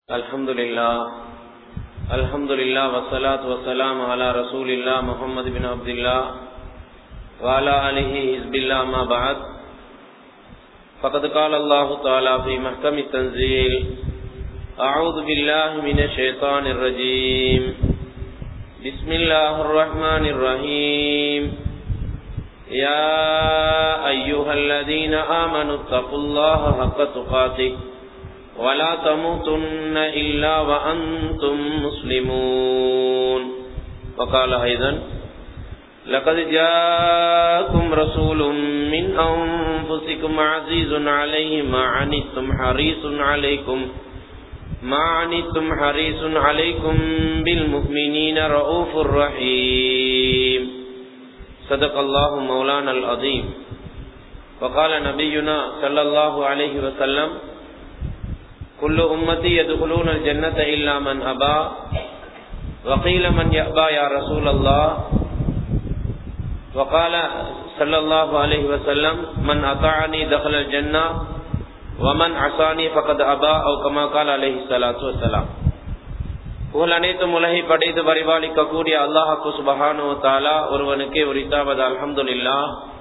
الحمد لله الحمد لله والصلاة والسلام على رسول الله محمد بن عبد الله وعلى آله حزب الله ما بعد فقد قال الله تعالى في محكم التنزيل أعوذ بالله من الشيطان الرجيم بسم الله الرحمن الرحيم يا أيها الذين آمنوا اتقوا الله حق تقاته ولا تموتن إلا وأنتم مسلمون وقال أيضا لقد جاءكم رسول من أنفسكم عزيز عليه ما عنتم حريص عليكم ما عنتم حريص عليكم بالمؤمنين رؤوف رحيم صدق الله مولانا العظيم وقال نبينا صلى الله عليه وسلم كل أمتي يدخلون الجنة إلا من أبى وقيل من يأبى يا رسول الله وقال صلى الله عليه وسلم من أطاعني دخل الجنة ومن عصاني فقد أبى أو كما قال عليه الصلاة والسلام புகழ் அனைத்தும் உலகை படைத்து பரிபாலிக்க கூடிய அல்லாஹாக்கு சுபஹானு தாலா ஒருவனுக்கே உரித்தாவது அல்ஹம்துல்லா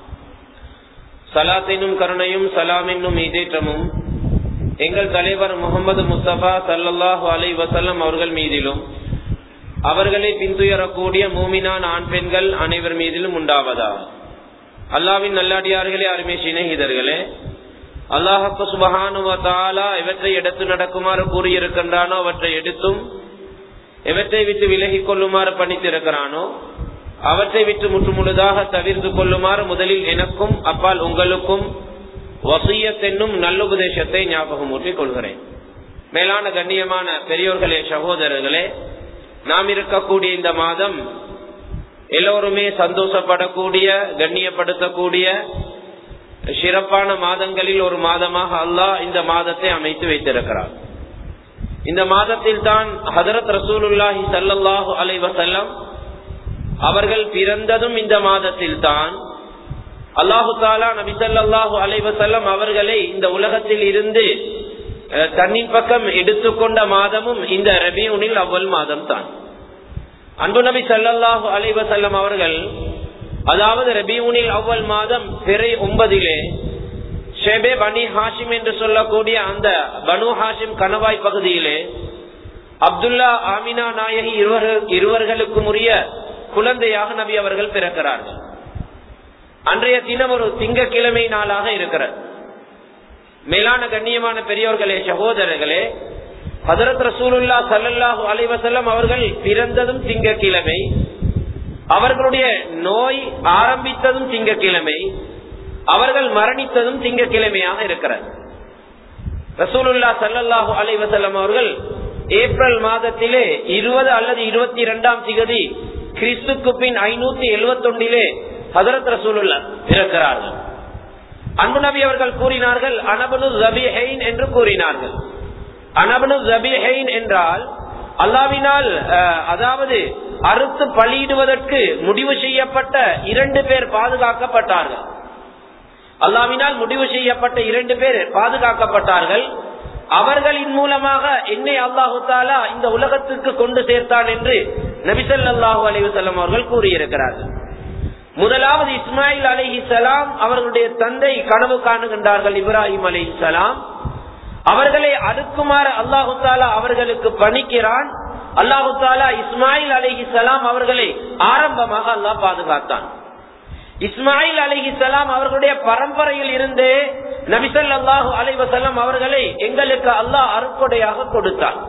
சலாத்தினும் கருணையும் சலாமின்னும் இதேற்றமும் எங்கள் தலைவர் முகமது முஸ்தபா சல்லாஹு அலை வசல்லம் அவர்கள் மீதிலும் அவர்களை பின்துயரக்கூடிய மூமினான் ஆண் பெண்கள் அனைவர் மீதிலும் உண்டாவதா அல்லாவின் நல்லாடியார்களே அருமை சிநேகிதர்களே அல்லாஹப்பு சுபஹானுவத்தாலா எவற்றை எடுத்து நடக்குமாறு கூறியிருக்கின்றானோ அவற்றை எடுத்தும் எவற்றை விட்டு விலகிக் கொள்ளுமாறு பணித்திருக்கிறானோ அவற்றை விட்டு முற்று முழுதாக தவிர்த்து கொள்ளுமாறு முதலில் எனக்கும் அப்பால் உங்களுக்கும் வசியத் என்னும் நல்லுபதேசத்தை ஞாபகம் ஊற்றிக் கொள்கிறேன் மேலான கண்ணியமான பெரியோர்களே சகோதரர்களே நாம் இருக்கக்கூடிய இந்த மாதம் எல்லோருமே சந்தோஷப்படக்கூடிய கண்ணியப்படுத்தக்கூடிய சிறப்பான மாதங்களில் ஒரு மாதமாக அல்லாஹ் இந்த மாதத்தை அமைத்து வைத்திருக்கிறார் இந்த மாதத்தில் தான் ஹதரத் ரசூலுல்லாஹி சல்லாஹூ அலை வசல்லம் அவர்கள் பிறந்ததும் இந்த மாதத்தில் தான் அல்லாஹு தாலா நபிசல்லாஹு அலைவசல்லம் அவர்களை இந்த உலகத்தில் இருந்து தன்னின் பக்கம் எடுத்துக்கொண்ட மாதமும் இந்த ரபியூனில் அவ்வள் மாதம் தான் அன்பு நபி சல்லாஹு அலைவசல்லம் அவர்கள் அதாவது ரபியூனில் அவ்வள் மாதம் பிறை ஒன்பதிலே ஷேபே பனி ஹாஷிம் என்று சொல்லக்கூடிய அந்த பனு ஹாஷிம் கணவாய் பகுதியிலே அப்துல்லா ஆமினா நாயகி இருவர்கள் இருவர்களுக்கும் உரிய குழந்தையாக நபி அவர்கள் பிறக்கிறார்கள் அன்றைய தினம் ஒரு திங்கக்கிழமை நாளாக இருக்கிறது மேலான கண்ணியமான பெரியோர்களே சகோதரர்களே ஹதரத் ரசூலுல்லா சல்லாஹூ அலைவசல்லம் அவர்கள் பிறந்ததும் திங்கக்கிழமை அவர்களுடைய நோய் ஆரம்பித்ததும் திங்கக்கிழமை அவர்கள் மரணித்ததும் திங்கக்கிழமையாக இருக்கிறது ரசூலுல்லா சல்லாஹூ அலைவசல்லம் அவர்கள் ஏப்ரல் மாதத்திலே இருபது அல்லது இருபத்தி இரண்டாம் திகதி கிறிஸ்துக்கு பின் ஐநூத்தி எழுபத்தி ஒன்றிலே ஹதரத் ரசூலுல்லா பிறக்கிறார்கள் அன்பு நபி அவர்கள் கூறினார்கள் அனபனு ஜபிஹைன் என்று கூறினார்கள் அனபனு ஜபிஹைன் என்றால் அல்லாவினால் அதாவது அறுத்து பலியிடுவதற்கு முடிவு செய்யப்பட்ட இரண்டு பேர் பாதுகாக்கப்பட்டார்கள் அல்லாவினால் முடிவு செய்யப்பட்ட இரண்டு பேர் பாதுகாக்கப்பட்டார்கள் அவர்களின் மூலமாக என்னை அல்லாஹு தாலா இந்த உலகத்துக்கு கொண்டு சேர்த்தான் என்று நபிசல்லாஹூ அலைவசல்லம் அவர்கள் கூறியிருக்கிறார்கள் முதலாவது இஸ்மாயில் அலி சலாம் அவர்களுடைய தந்தை கனவு காணுகின்றார்கள் இப்ராஹிம் அலி சலாம் அவர்களை அடுக்குமாறு அல்லாஹு தாலா அவர்களுக்கு பணிக்கிறான் அல்லாஹு தாலா இஸ்மாயில் அலஹி சலாம் அவர்களை ஆரம்பமாக அல்லாஹ் பாதுகாத்தான் இஸ்மாயில் அலஹி சலாம் அவர்களுடைய பரம்பரையில் இருந்து நபிசல் அல்லாஹூ அலைவசல்லம் அவர்களை எங்களுக்கு அல்லாஹ் அருக்கொடையாக கொடுத்தான்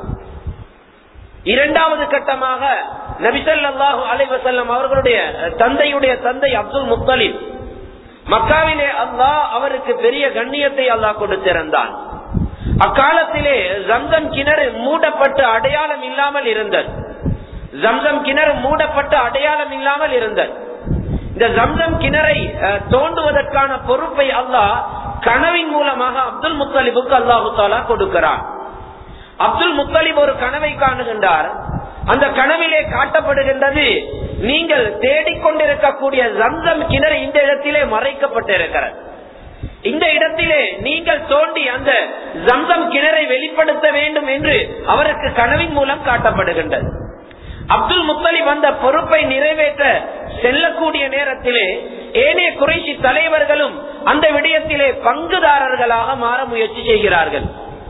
இரண்டாவது கட்டமாக நபிசல்லாஹு அலைவசல்லம் அவர்களுடைய தந்தையுடைய தந்தை அப்துல் முத்தலிப் மக்காவிலே அல்லாஹ் அவருக்கு பெரிய கண்ணியத்தை அல்லாஹ் கொடுத்திருந்தான் அக்காலத்திலே ஜம்சம் கிணறு மூடப்பட்டு அடையாளம் இல்லாமல் இருந்தது ஜம்சம் கிணறு மூடப்பட்டு அடையாளம் இல்லாமல் இருந்தது இந்த ஜம்சம் கிணறை தோண்டுவதற்கான பொறுப்பை அல்லாஹ் கனவின் மூலமாக அப்துல் முத்தலிபுக்கு அல்லாஹு தாலா கொடுக்கிறார் அப்துல் முத்தலிப் ஒரு கனவை காணுகின்றார் அந்த கனவிலே காட்டப்படுகின்றது நீங்கள் தேடிக்கொண்டிருக்கக்கூடிய ஜம்சம் கிணறு இந்த இடத்திலே மறைக்கப்பட்டிருக்கிறது இந்த இடத்திலே நீங்கள் தோண்டி அந்த ஜம்சம் கிணறை வெளிப்படுத்த வேண்டும் என்று அவருக்கு கனவின் மூலம் காட்டப்படுகின்றது அப்துல் முத்தலிப் அந்த பொறுப்பை நிறைவேற்ற செல்லக்கூடிய நேரத்திலே ஏனைய குறைசி தலைவர்களும் அந்த விடயத்திலே பங்குதாரர்களாக மாற முயற்சி செய்கிறார்கள்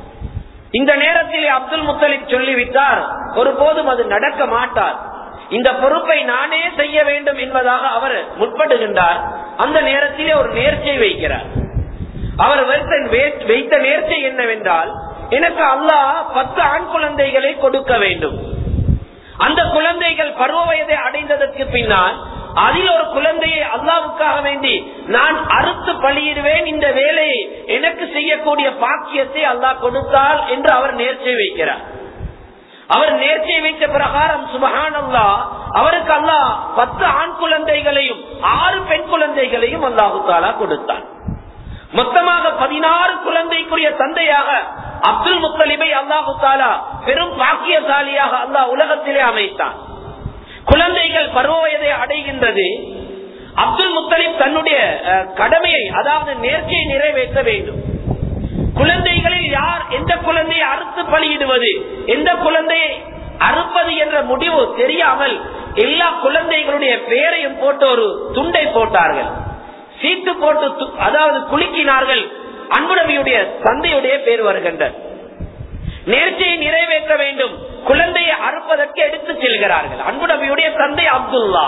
இந்த நேரத்திலே அப்துல் முத்தலிப் சொல்லிவிட்டார் ஒருபோதும் அது நடக்க மாட்டார் இந்த பொறுப்பை நானே செய்ய வேண்டும் என்பதாக அவர் முற்படுகின்றார் அந்த நேரத்திலே ஒரு நேர்ச்சை வைக்கிறார் அவர் வைத்த நேர்ச்சை என்னவென்றால் எனக்கு அல்லாஹ் பத்து ஆண் குழந்தைகளை கொடுக்க வேண்டும் அந்த குழந்தைகள் பருவ வயதை அடைந்ததற்கு பின்னால் அதில் ஒரு குழந்தையை அல்லாவுக்காக வேண்டி நான் அறுத்து பலியிடுவேன் இந்த வேலையை எனக்கு செய்யக்கூடிய பாக்கியத்தை அல்லாஹ் கொடுத்தால் என்று அவர் நேர்ச்சை வைக்கிறார் அவர் நேர்ச்சை வைத்த பிரகாரம் சுபஹான் அல்லா அவருக்கு அல்லாஹ் பத்து ஆண் குழந்தைகளையும் ஆறு பெண் குழந்தைகளையும் அல்லாஹு தாலா கொடுத்தார் மொத்தமாக பதினாறு குழந்தைக்குரிய தந்தையாக அப்துல் முத்தலிபை அல்லாஹு தாலா பெரும் பாக்கியசாலியாக அல்லாஹ் உலகத்திலே அமைத்தான் குழந்தைகள் பருவ வயதை அடைகின்றது அப்துல் முத்தலிப் தன்னுடைய கடமையை அதாவது நேர்ச்சியை நிறைவேற்ற வேண்டும் குழந்தைகளில் யார் எந்த குழந்தையை அறுத்து பலியிடுவது எந்த குழந்தையை அறுப்பது என்ற முடிவு தெரியாமல் எல்லா குழந்தைகளுடைய பெயரையும் போட்டு ஒரு துண்டை போட்டார்கள் சீட்டு போட்டு அதாவது குலுக்கினார்கள் அன்புடமையுடைய தந்தையுடைய பேர் வருகின்றது நேர்ச்சியை நிறைவேற்ற வேண்டும் குழந்தையை அறுப்பதற்கு எடுத்து செல்கிறார்கள் அன்புடமையுடைய தந்தை அப்துல்லா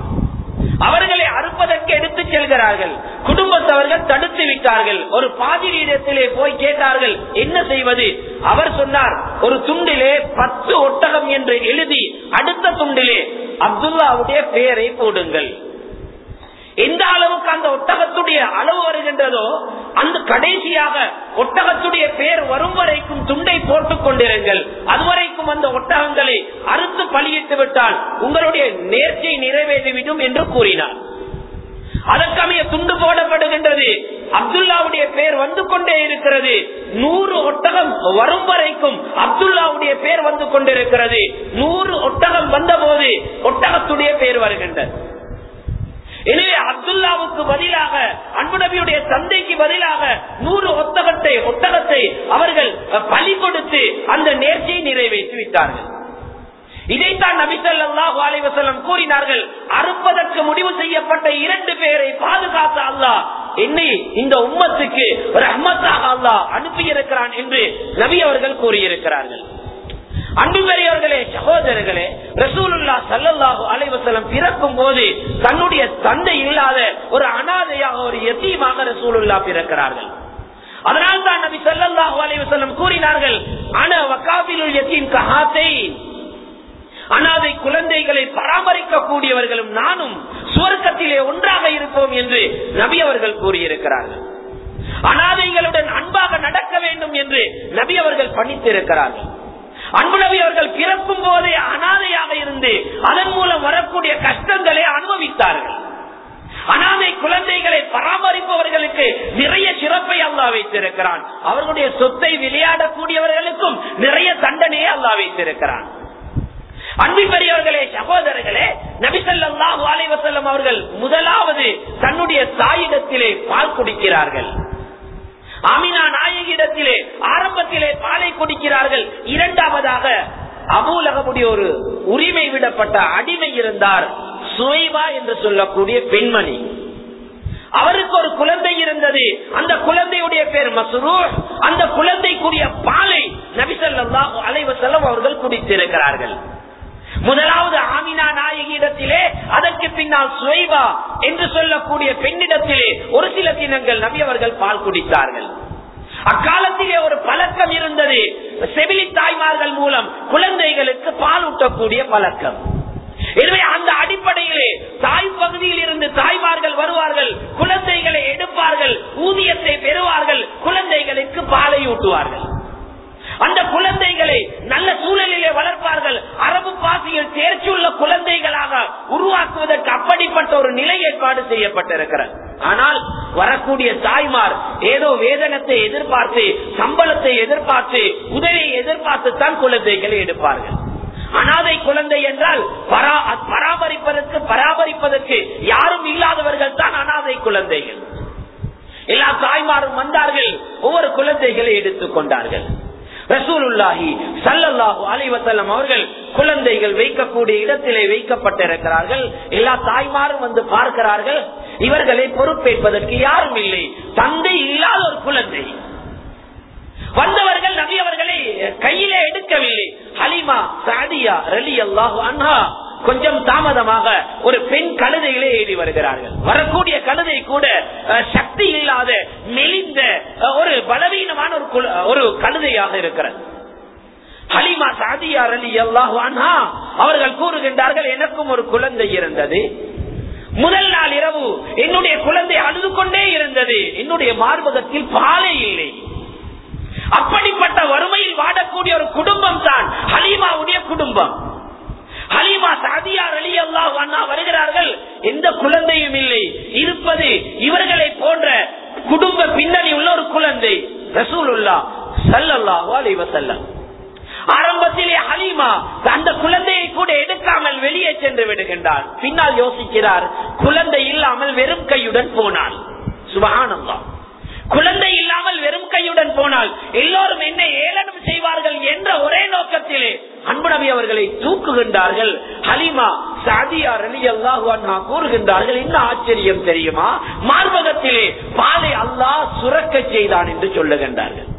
அவர்களை அறுப்பதற்கு எடுத்து செல்கிறார்கள் குடும்பத்தவர்கள் தடுத்து விட்டார்கள் ஒரு பாதிரியிடத்திலே போய் கேட்டார்கள் என்ன செய்வது அவர் சொன்னார் ஒரு துண்டிலே பத்து ஒட்டகம் என்று எழுதி அடுத்த துண்டிலே அப்துல்லாவுடைய பெயரை போடுங்கள் எந்த அளவுக்கு அந்த ஒட்டகத்துடைய அளவு வருகின்றதோ அந்த கடைசியாக ஒட்டகத்துடைய பேர் வரும் வரைக்கும் துண்டை போட்டுக் கொண்டிருங்கள் அதுவரைக்கும் அந்த ஒட்டகங்களை அறுத்து பலியிட்டு விட்டால் உங்களுடைய நேர்ச்சை நிறைவேறிவிடும் என்று கூறினார் அதற்கமைய துண்டு போடப்படுகின்றது அப்துல்லாவுடைய பேர் வந்து கொண்டே இருக்கிறது நூறு ஒட்டகம் வரும் வரைக்கும் அப்துல்லாவுடைய பேர் வந்து கொண்டிருக்கிறது நூறு ஒட்டகம் வந்த போது ஒட்டகத்துடைய பேர் வருகின்றது எனவே அப்துல்லாவுக்கு பதிலாக அன்பு நபியுடைய தந்தைக்கு பதிலாக நூறு ஒத்தகத்தை ஒட்டகத்தை அவர்கள் பலி கொடுத்து அந்த நேர்ச்சியை நிறைவேற்றி விட்டார்கள் இதைத்தான் நபிசல்லாஹு அலைவசல்லம் கூறினார்கள் அறுப்பதற்கு முடிவு செய்யப்பட்ட இரண்டு பேரை பாதுகாத்த அல்லாஹ் என்னை இந்த உம்மத்துக்கு ஒரு அம்மத்தாக அல்லாஹ் அனுப்பியிருக்கிறான் என்று நபி அவர்கள் கூறியிருக்கிறார்கள் அன்பு பெரியவர்களே சகோதரர்களே ரசூலுல்லா சல்லல்லாஹு அலைவசலம் பிறக்கும் போது தன்னுடைய தந்தை இல்லாத ஒரு அனாதையாக ஒரு எத்தீமாக ரசூலுல்லா பிறக்கிறார்கள் அதனால் தான் நபி சல்லல்லாஹு அலைவசல்லம் கூறினார்கள் அன வக்காபிலுல் எத்தீம் கஹாத்தை அனாதை குழந்தைகளை பராமரிக்க கூடியவர்களும் நானும் சுவர்க்கத்திலே ஒன்றாக இருப்போம் என்று நபி அவர்கள் கூறியிருக்கிறார்கள் அனாதைகளுடன் அன்பாக நடக்க வேண்டும் என்று நபி அவர்கள் பணித்திருக்கிறார்கள் அன்பு நபி அவர்கள் பிறக்கும் போதே அனாதையாக இருந்து அதன் மூலம் வரக்கூடிய கஷ்டங்களை அனுபவித்தார்கள் அனாதை குழந்தைகளை பராமரிப்பவர்களுக்கு நிறைய சிறப்பை அல்லா வைத்திருக்கிறான் அவர்களுடைய சொத்தை விளையாடக்கூடியவர்களுக்கும் நிறைய தண்டனையை அல்லா வைத்திருக்கிறான் அன்பு பெரியவர்களே சகோதரர்களே நபிசல்லாஹு அலைவசல்லம் அவர்கள் முதலாவது தன்னுடைய தாயிடத்திலே பால் குடிக்கிறார்கள் அமினா நாயகிடத்திலே ஆரம்பத்திலே பாலை குடிக்கிறார்கள் இரண்டாவதாக அபூலகமுடைய ஒரு உரிமை விடப்பட்ட அடிமை இருந்தார் சுவைவா என்று சொல்லக்கூடிய பெண்மணி அவருக்கு ஒரு குழந்தை இருந்தது அந்த குழந்தையுடைய பேர் மசுரூ அந்த குழந்தைக்குரிய பாலை நபிசல்லாஹு அலைவசல்லம் அவர்கள் குடித்திருக்கிறார்கள் முதலாவது ஆமினா நாயகியிடத்திலே அதற்கு பின்னால் சுவைவா என்று சொல்லக்கூடிய பெண்ணிடத்திலே ஒரு சில தினங்கள் நபி அவர்கள் பால் குடித்தார்கள் அக்காலத்திலே ஒரு பழக்கம் இருந்தது செவிலி தாய்மார்கள் மூலம் குழந்தைகளுக்கு பால் ஊட்டக்கூடிய பழக்கம் எனவே அந்த அடிப்படையிலே தாய் பகுதியில் இருந்து தாய்மார்கள் வருவார்கள் குழந்தைகளை எடுப்பார்கள் ஊதியத்தை பெறுவார்கள் குழந்தைகளுக்கு பாலை ஊட்டுவார்கள் அந்த குழந்தைகளை நல்ல சூழலிலே வளர்ப்பார்கள் அரபு பாசியில் தேர்ச்சியுள்ள குழந்தைகளாக உருவாக்குவதற்கு அப்படிப்பட்ட ஒரு நிலை ஏற்பாடு செய்யப்பட்டிருக்கிறது ஆனால் வரக்கூடிய தாய்மார் ஏதோ வேதனத்தை எதிர்பார்த்து சம்பளத்தை எதிர்பார்த்து உதவியை எதிர்பார்த்து தான் குழந்தைகளை எடுப்பார்கள் அனாதை குழந்தை என்றால் பராமரிப்பதற்கு பராமரிப்பதற்கு யாரும் இல்லாதவர்கள் தான் அனாதை குழந்தைகள் எல்லா தாய்மாரும் வந்தார்கள் ஒவ்வொரு குழந்தைகளை எடுத்துக் கொண்டார்கள் ரசூலுல்லாஹி சல்லல்லாஹு அலைவசல்லம் அவர்கள் குழந்தைகள் வைக்கக்கூடிய இடத்திலே வைக்கப்பட்டிருக்கிறார்கள் எல்லா தாய்மாரும் வந்து பார்க்கிறார்கள் இவர்களை பொறுப்பேற்பதற்கு யாரும் இல்லை தந்தை இல்லாத ஒரு குழந்தை வந்தவர்கள் நபி அவர்களை கையிலே எடுக்கவில்லை ஹலிமா சாதியா ரலி அல்லாஹு அன்ஹா கொஞ்சம் தாமதமாக ஒரு பெண் கழுதையிலே ஏறி வருகிறார்கள் வரக்கூடிய கழுதை கூட அஹ், சக்தி இல்லாத மெலிந்த அஹ், ஒரு பலவீனமான ஒரு குல- ஒரு கழுதையாக இருக்கிறது ஹலிமா சாதியா ரலி அல்லாஹு அன்ஹா அவர்கள் கூறுகின்றார்கள் எனக்கும் ஒரு குழந்தை இருந்தது முதல் நாள் இரவு என்னுடைய குழந்தை அழுது கொண்டே இருந்தது என்னுடைய மார்பகத்தில் பாலே இல்லை அப்படிப்பட்ட வறுமையில் வாடக்கூடிய ஒரு குடும்பம் தான் ஹலீமாவுடைய குடும்பம் ஹலீமா சாதியார் அலி அல்லாஹ் அண்ணா வருகிறார்கள் எந்த குழந்தையும் இல்லை இருப்பது இவர்களை போன்ற குடும்ப பின்னணி உள்ள ஒரு குழந்தை ரசூலுல்லா சல்லல்லாஹு அலைஹி வஸல்லம் ஆரம்பத்திலே ஹலீமா அந்த குழந்தையை கூட எடுக்காமல் வெளியே சென்று விடுகின்றார் பின்னால் யோசிக்கிறார் குழந்தை இல்லாமல் வெறும் கையுடன் போனாள் சுபஹானல்லாஹ் குழந்தை இல்லாமல் வெறும் கையுடன் போனால் எல்லோரும் என்ன ஏளனம் செய்வார்கள் என்ற ஒரே நோக்கத்திலே அன்பு நபி அவர்களை தூக்குகின்றார்கள் ஹலிமா சாதியா ரலி அல்லாஹு கூறுகின்றார்கள் என்ன ஆச்சரியம் தெரியுமா மார்பகத்திலே பாலை அல்லாஹ் சுரக்க செய்தான் என்று சொல்லுகின்றார்கள்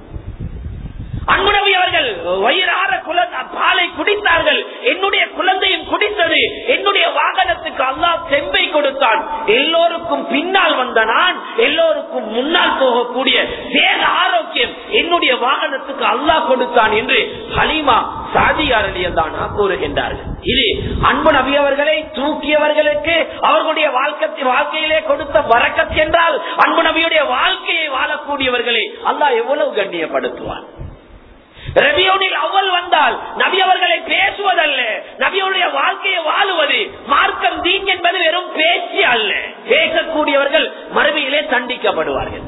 அன்புடவி அவர்கள் வயிறார குழந்தை பாலை குடித்தார்கள் என்னுடைய குழந்தையும் குடித்தது என்னுடைய வாகனத்துக்கு அல்லாஹ் செம்பை கொடுத்தான் எல்லோருக்கும் பின்னால் வந்த நான் எல்லோருக்கும் முன்னால் போகக்கூடிய தேக ஆரோக்கியம் என்னுடைய வாகனத்துக்கு அல்லாஹ் கொடுத்தான் என்று ஹலீமா சாதியாரடியதானா கூறுகின்றார்கள் இது அன்பு நபி அவர்களை தூக்கியவர்களுக்கு அவர்களுடைய வாழ்க்கை வாழ்க்கையிலே கொடுத்த வரக்கத் என்றால் அன்பு நபியுடைய வாழ்க்கையை வாழக்கூடியவர்களை அல்லாஹ் எவ்வளவு கண்ணியப்படுத்துவார் ரபியோனில் அவ்வள் வந்தால் நபி அவர்களை பேசுவதல்ல நபியுடைய வாழ்க்கையை வாழுவது மார்க்கம் தீன் என்பது வெறும் பேச்சு அல்ல பேசக்கூடியவர்கள் மறுமையிலே தண்டிக்கப்படுவார்கள்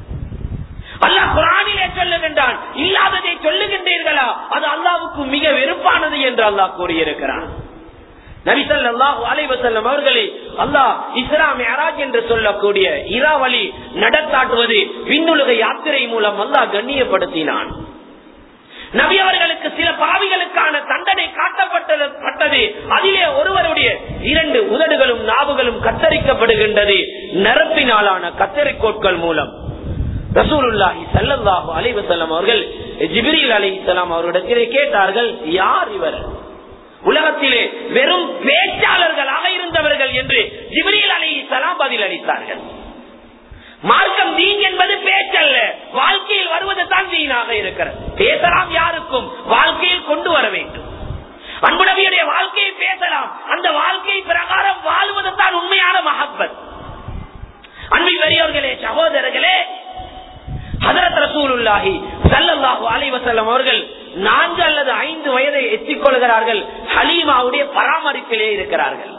அல்லாஹ் குரானிலே சொல்லுகின்றான் இல்லாததை சொல்லுகின்றீர்களா அது அல்லாவுக்கு மிக வெறுப்பானது என்று அல்லாஹ் கூறியிருக்கிறான் நபிசல்லாஹு அலைவசல்லம் அவர்களை அல்லாஹ் இஸ்லாம் அராஜ் என்று சொல்லக்கூடிய இராவளி நடத்தாட்டுவது விண்ணுலக யாத்திரை மூலம் அல்லாஹ் கண்ணியப்படுத்தினான் நபி அவர்களுக்கு சில பாவிகளுக்கான தண்டனை காட்டப்பட்டது பட்டது அதிலே ஒருவருடைய இரண்டு உதடுகளும் நாவுகளும் கத்தரிக்கப்படுகின்றது நரப்பினாலான கத்தரிக்கோட்கள் மூலம் ரசூலுல்லாஹி சல்லல்லாஹு அலைஹி வஸல்லம் அவர்கள் ஜிப்ரீல் அலைஹிஸ்ஸலாம் அவர்களிடத்திலே கேட்டார்கள் யார் இவர் உலகத்திலே வெறும் பேச்சாளர்களாக இருந்தவர்கள் என்று ஜிப்ரீல் அலைஹிஸ்ஸலாம் பதில் அளித்தார்கள் மார்க்கம் தீன் என்பது பேச்சல்ல வாழ்க்கையில் வருவது தான் தீனாக இருக்கிறது பேசலாம் யாருக்கும் வாழ்க்கையில் கொண்டு வர வேண்டும் அன்புடவியுடைய வாழ்க்கையை பேசலாம் அந்த வாழ்க்கை பிரகாரம் வாழ்வது தான் உண்மையான மகப்பத் அன்பு பெரியவர்களே சகோதரர்களே ஹதரத் ரசூலுல்லாஹி ஸல்லல்லாஹு அலைஹி வஸல்லம் அவர்கள் நான்கு அல்லது ஐந்து வயதை எத்திக் கொள்கிறார்கள் ஹலீமாவுடைய பராமரிப்பிலே இருக்கிறார்கள்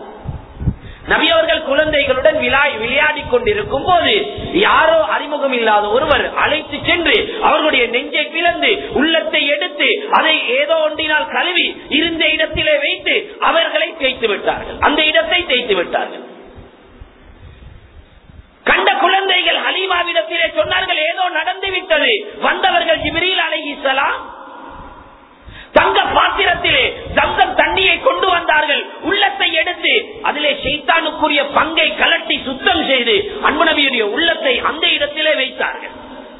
நபி அவர்கள் குழந்தைகளுடன் விளையாடி கொண்டிருக்கும் போது யாரோ அறிமுகம் இல்லாத ஒருவர் அழைத்து சென்று அவர்களுடைய நெஞ்சை பிளந்து உள்ளத்தை எடுத்து அதை ஏதோ ஒன்றினால் கழுவி இருந்த இடத்திலே வைத்து அவர்களை தேய்த்து விட்டார்கள் அந்த இடத்தை தேய்த்து விட்டார்கள் கண்ட குழந்தைகள் ஹலீமாவிடத்திலே சொன்னார்கள் ஏதோ நடந்து விட்டது வந்தவர்கள் ஜிபிரில் அலைஹிசலாம் தங்க பாத்திரத்திலே தங்கம் தண்ணியை கொண்டு வந்தார்கள் உள்ளத்தை எடுத்து அதிலே சைத்தானுக்குரிய பங்கை கலட்டி சுத்தம் செய்து அன்பு நபியுடைய உள்ளத்தை அந்த இடத்திலே வைத்தார்கள்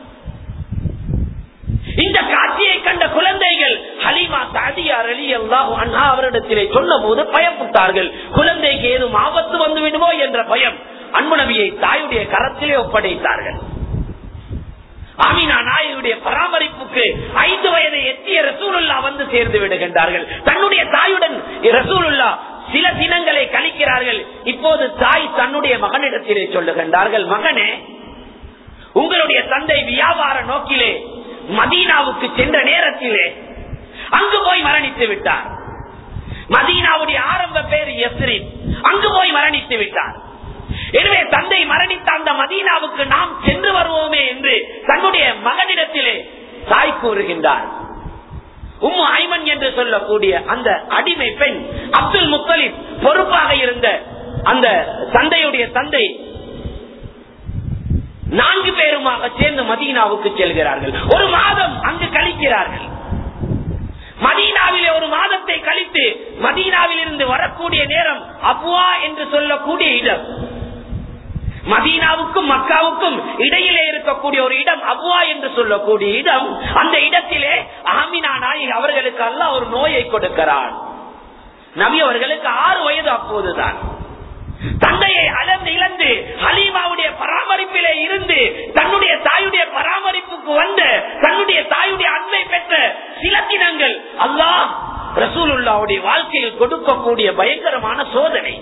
இந்த காட்சியை கண்ட குழந்தைகள் ஹலிமா சாதியார் அலி அல்லாஹு அண்ணா அவரிடத்திலே சொன்ன போது பயப்பட்டார்கள் குழந்தைக்கு ஏதும் ஆபத்து வந்து விடுமோ என்ற பயம் அன்பு நபியை தாயுடைய கரத்திலே ஒப்படைத்தார்கள் ஆமினா நாயுடைய பராமரிப்புக்கு ஐந்து வயதை எத்திய ரசூலுல்லா வந்து சேர்ந்து விடுகின்றார்கள் தன்னுடைய தாயுடன் ரசூலுல்லா சில தினங்களை கழிக்கிறார்கள் இப்போது தாய் தன்னுடைய மகனிடத்திலே சொல்லுகின்றார்கள் மகனே உங்களுடைய தந்தை வியாபார நோக்கிலே மதீனாவுக்கு சென்ற நேரத்திலே அங்கு போய் மரணித்து விட்டார் மதீனாவுடைய ஆரம்ப பேர் எஸ்ரின் அங்கு போய் மரணித்து விட்டார் எனவே தந்தை மரணித்த அந்த மதீனாவுக்கு நாம் சென்று வருவோமே என்று தன்னுடைய மகனிடத்திலே தாய் கூறுகின்றார் உம்மு ஐமன் என்று சொல்லக்கூடிய அந்த அடிமை பெண் அப்துல் முத்தலிப் பொறுப்பாக இருந்த அந்த தந்தையுடைய தந்தை நான்கு பேருமாக சேர்ந்து மதீனாவுக்கு செல்கிறார்கள் ஒரு மாதம் அங்கு கழிக்கிறார்கள் மதீனாவிலே ஒரு மாதத்தை கழித்து மதீனாவில் இருந்து வரக்கூடிய நேரம் அப்வா என்று சொல்லக்கூடிய இடம் மதீனாவுக்கும் மக்காவுக்கும் இடையிலே இருக்கக்கூடிய ஒரு இடம் அப்வா என்று சொல்லக்கூடிய இடம் அந்த இடத்திலே ஆமினா நாய் அவர்களுக்கு அல்ல ஒரு நோயை கொடுக்கிறான் நபி அவர்களுக்கு ஆறு வயது அப்போதுதான் தந்தையை அளந்து இழந்து ஹலீமாவுடைய பராமரிப்பிலே இருந்து தன்னுடைய தாயுடைய பராமரிப்புக்கு வந்து தன்னுடைய தாயுடைய அன்பை பெற்ற சில தினங்கள் அல்லாஹ் ரசூலுல்லாவுடைய வாழ்க்கையில் கொடுக்கக்கூடிய பயங்கரமான சோதனை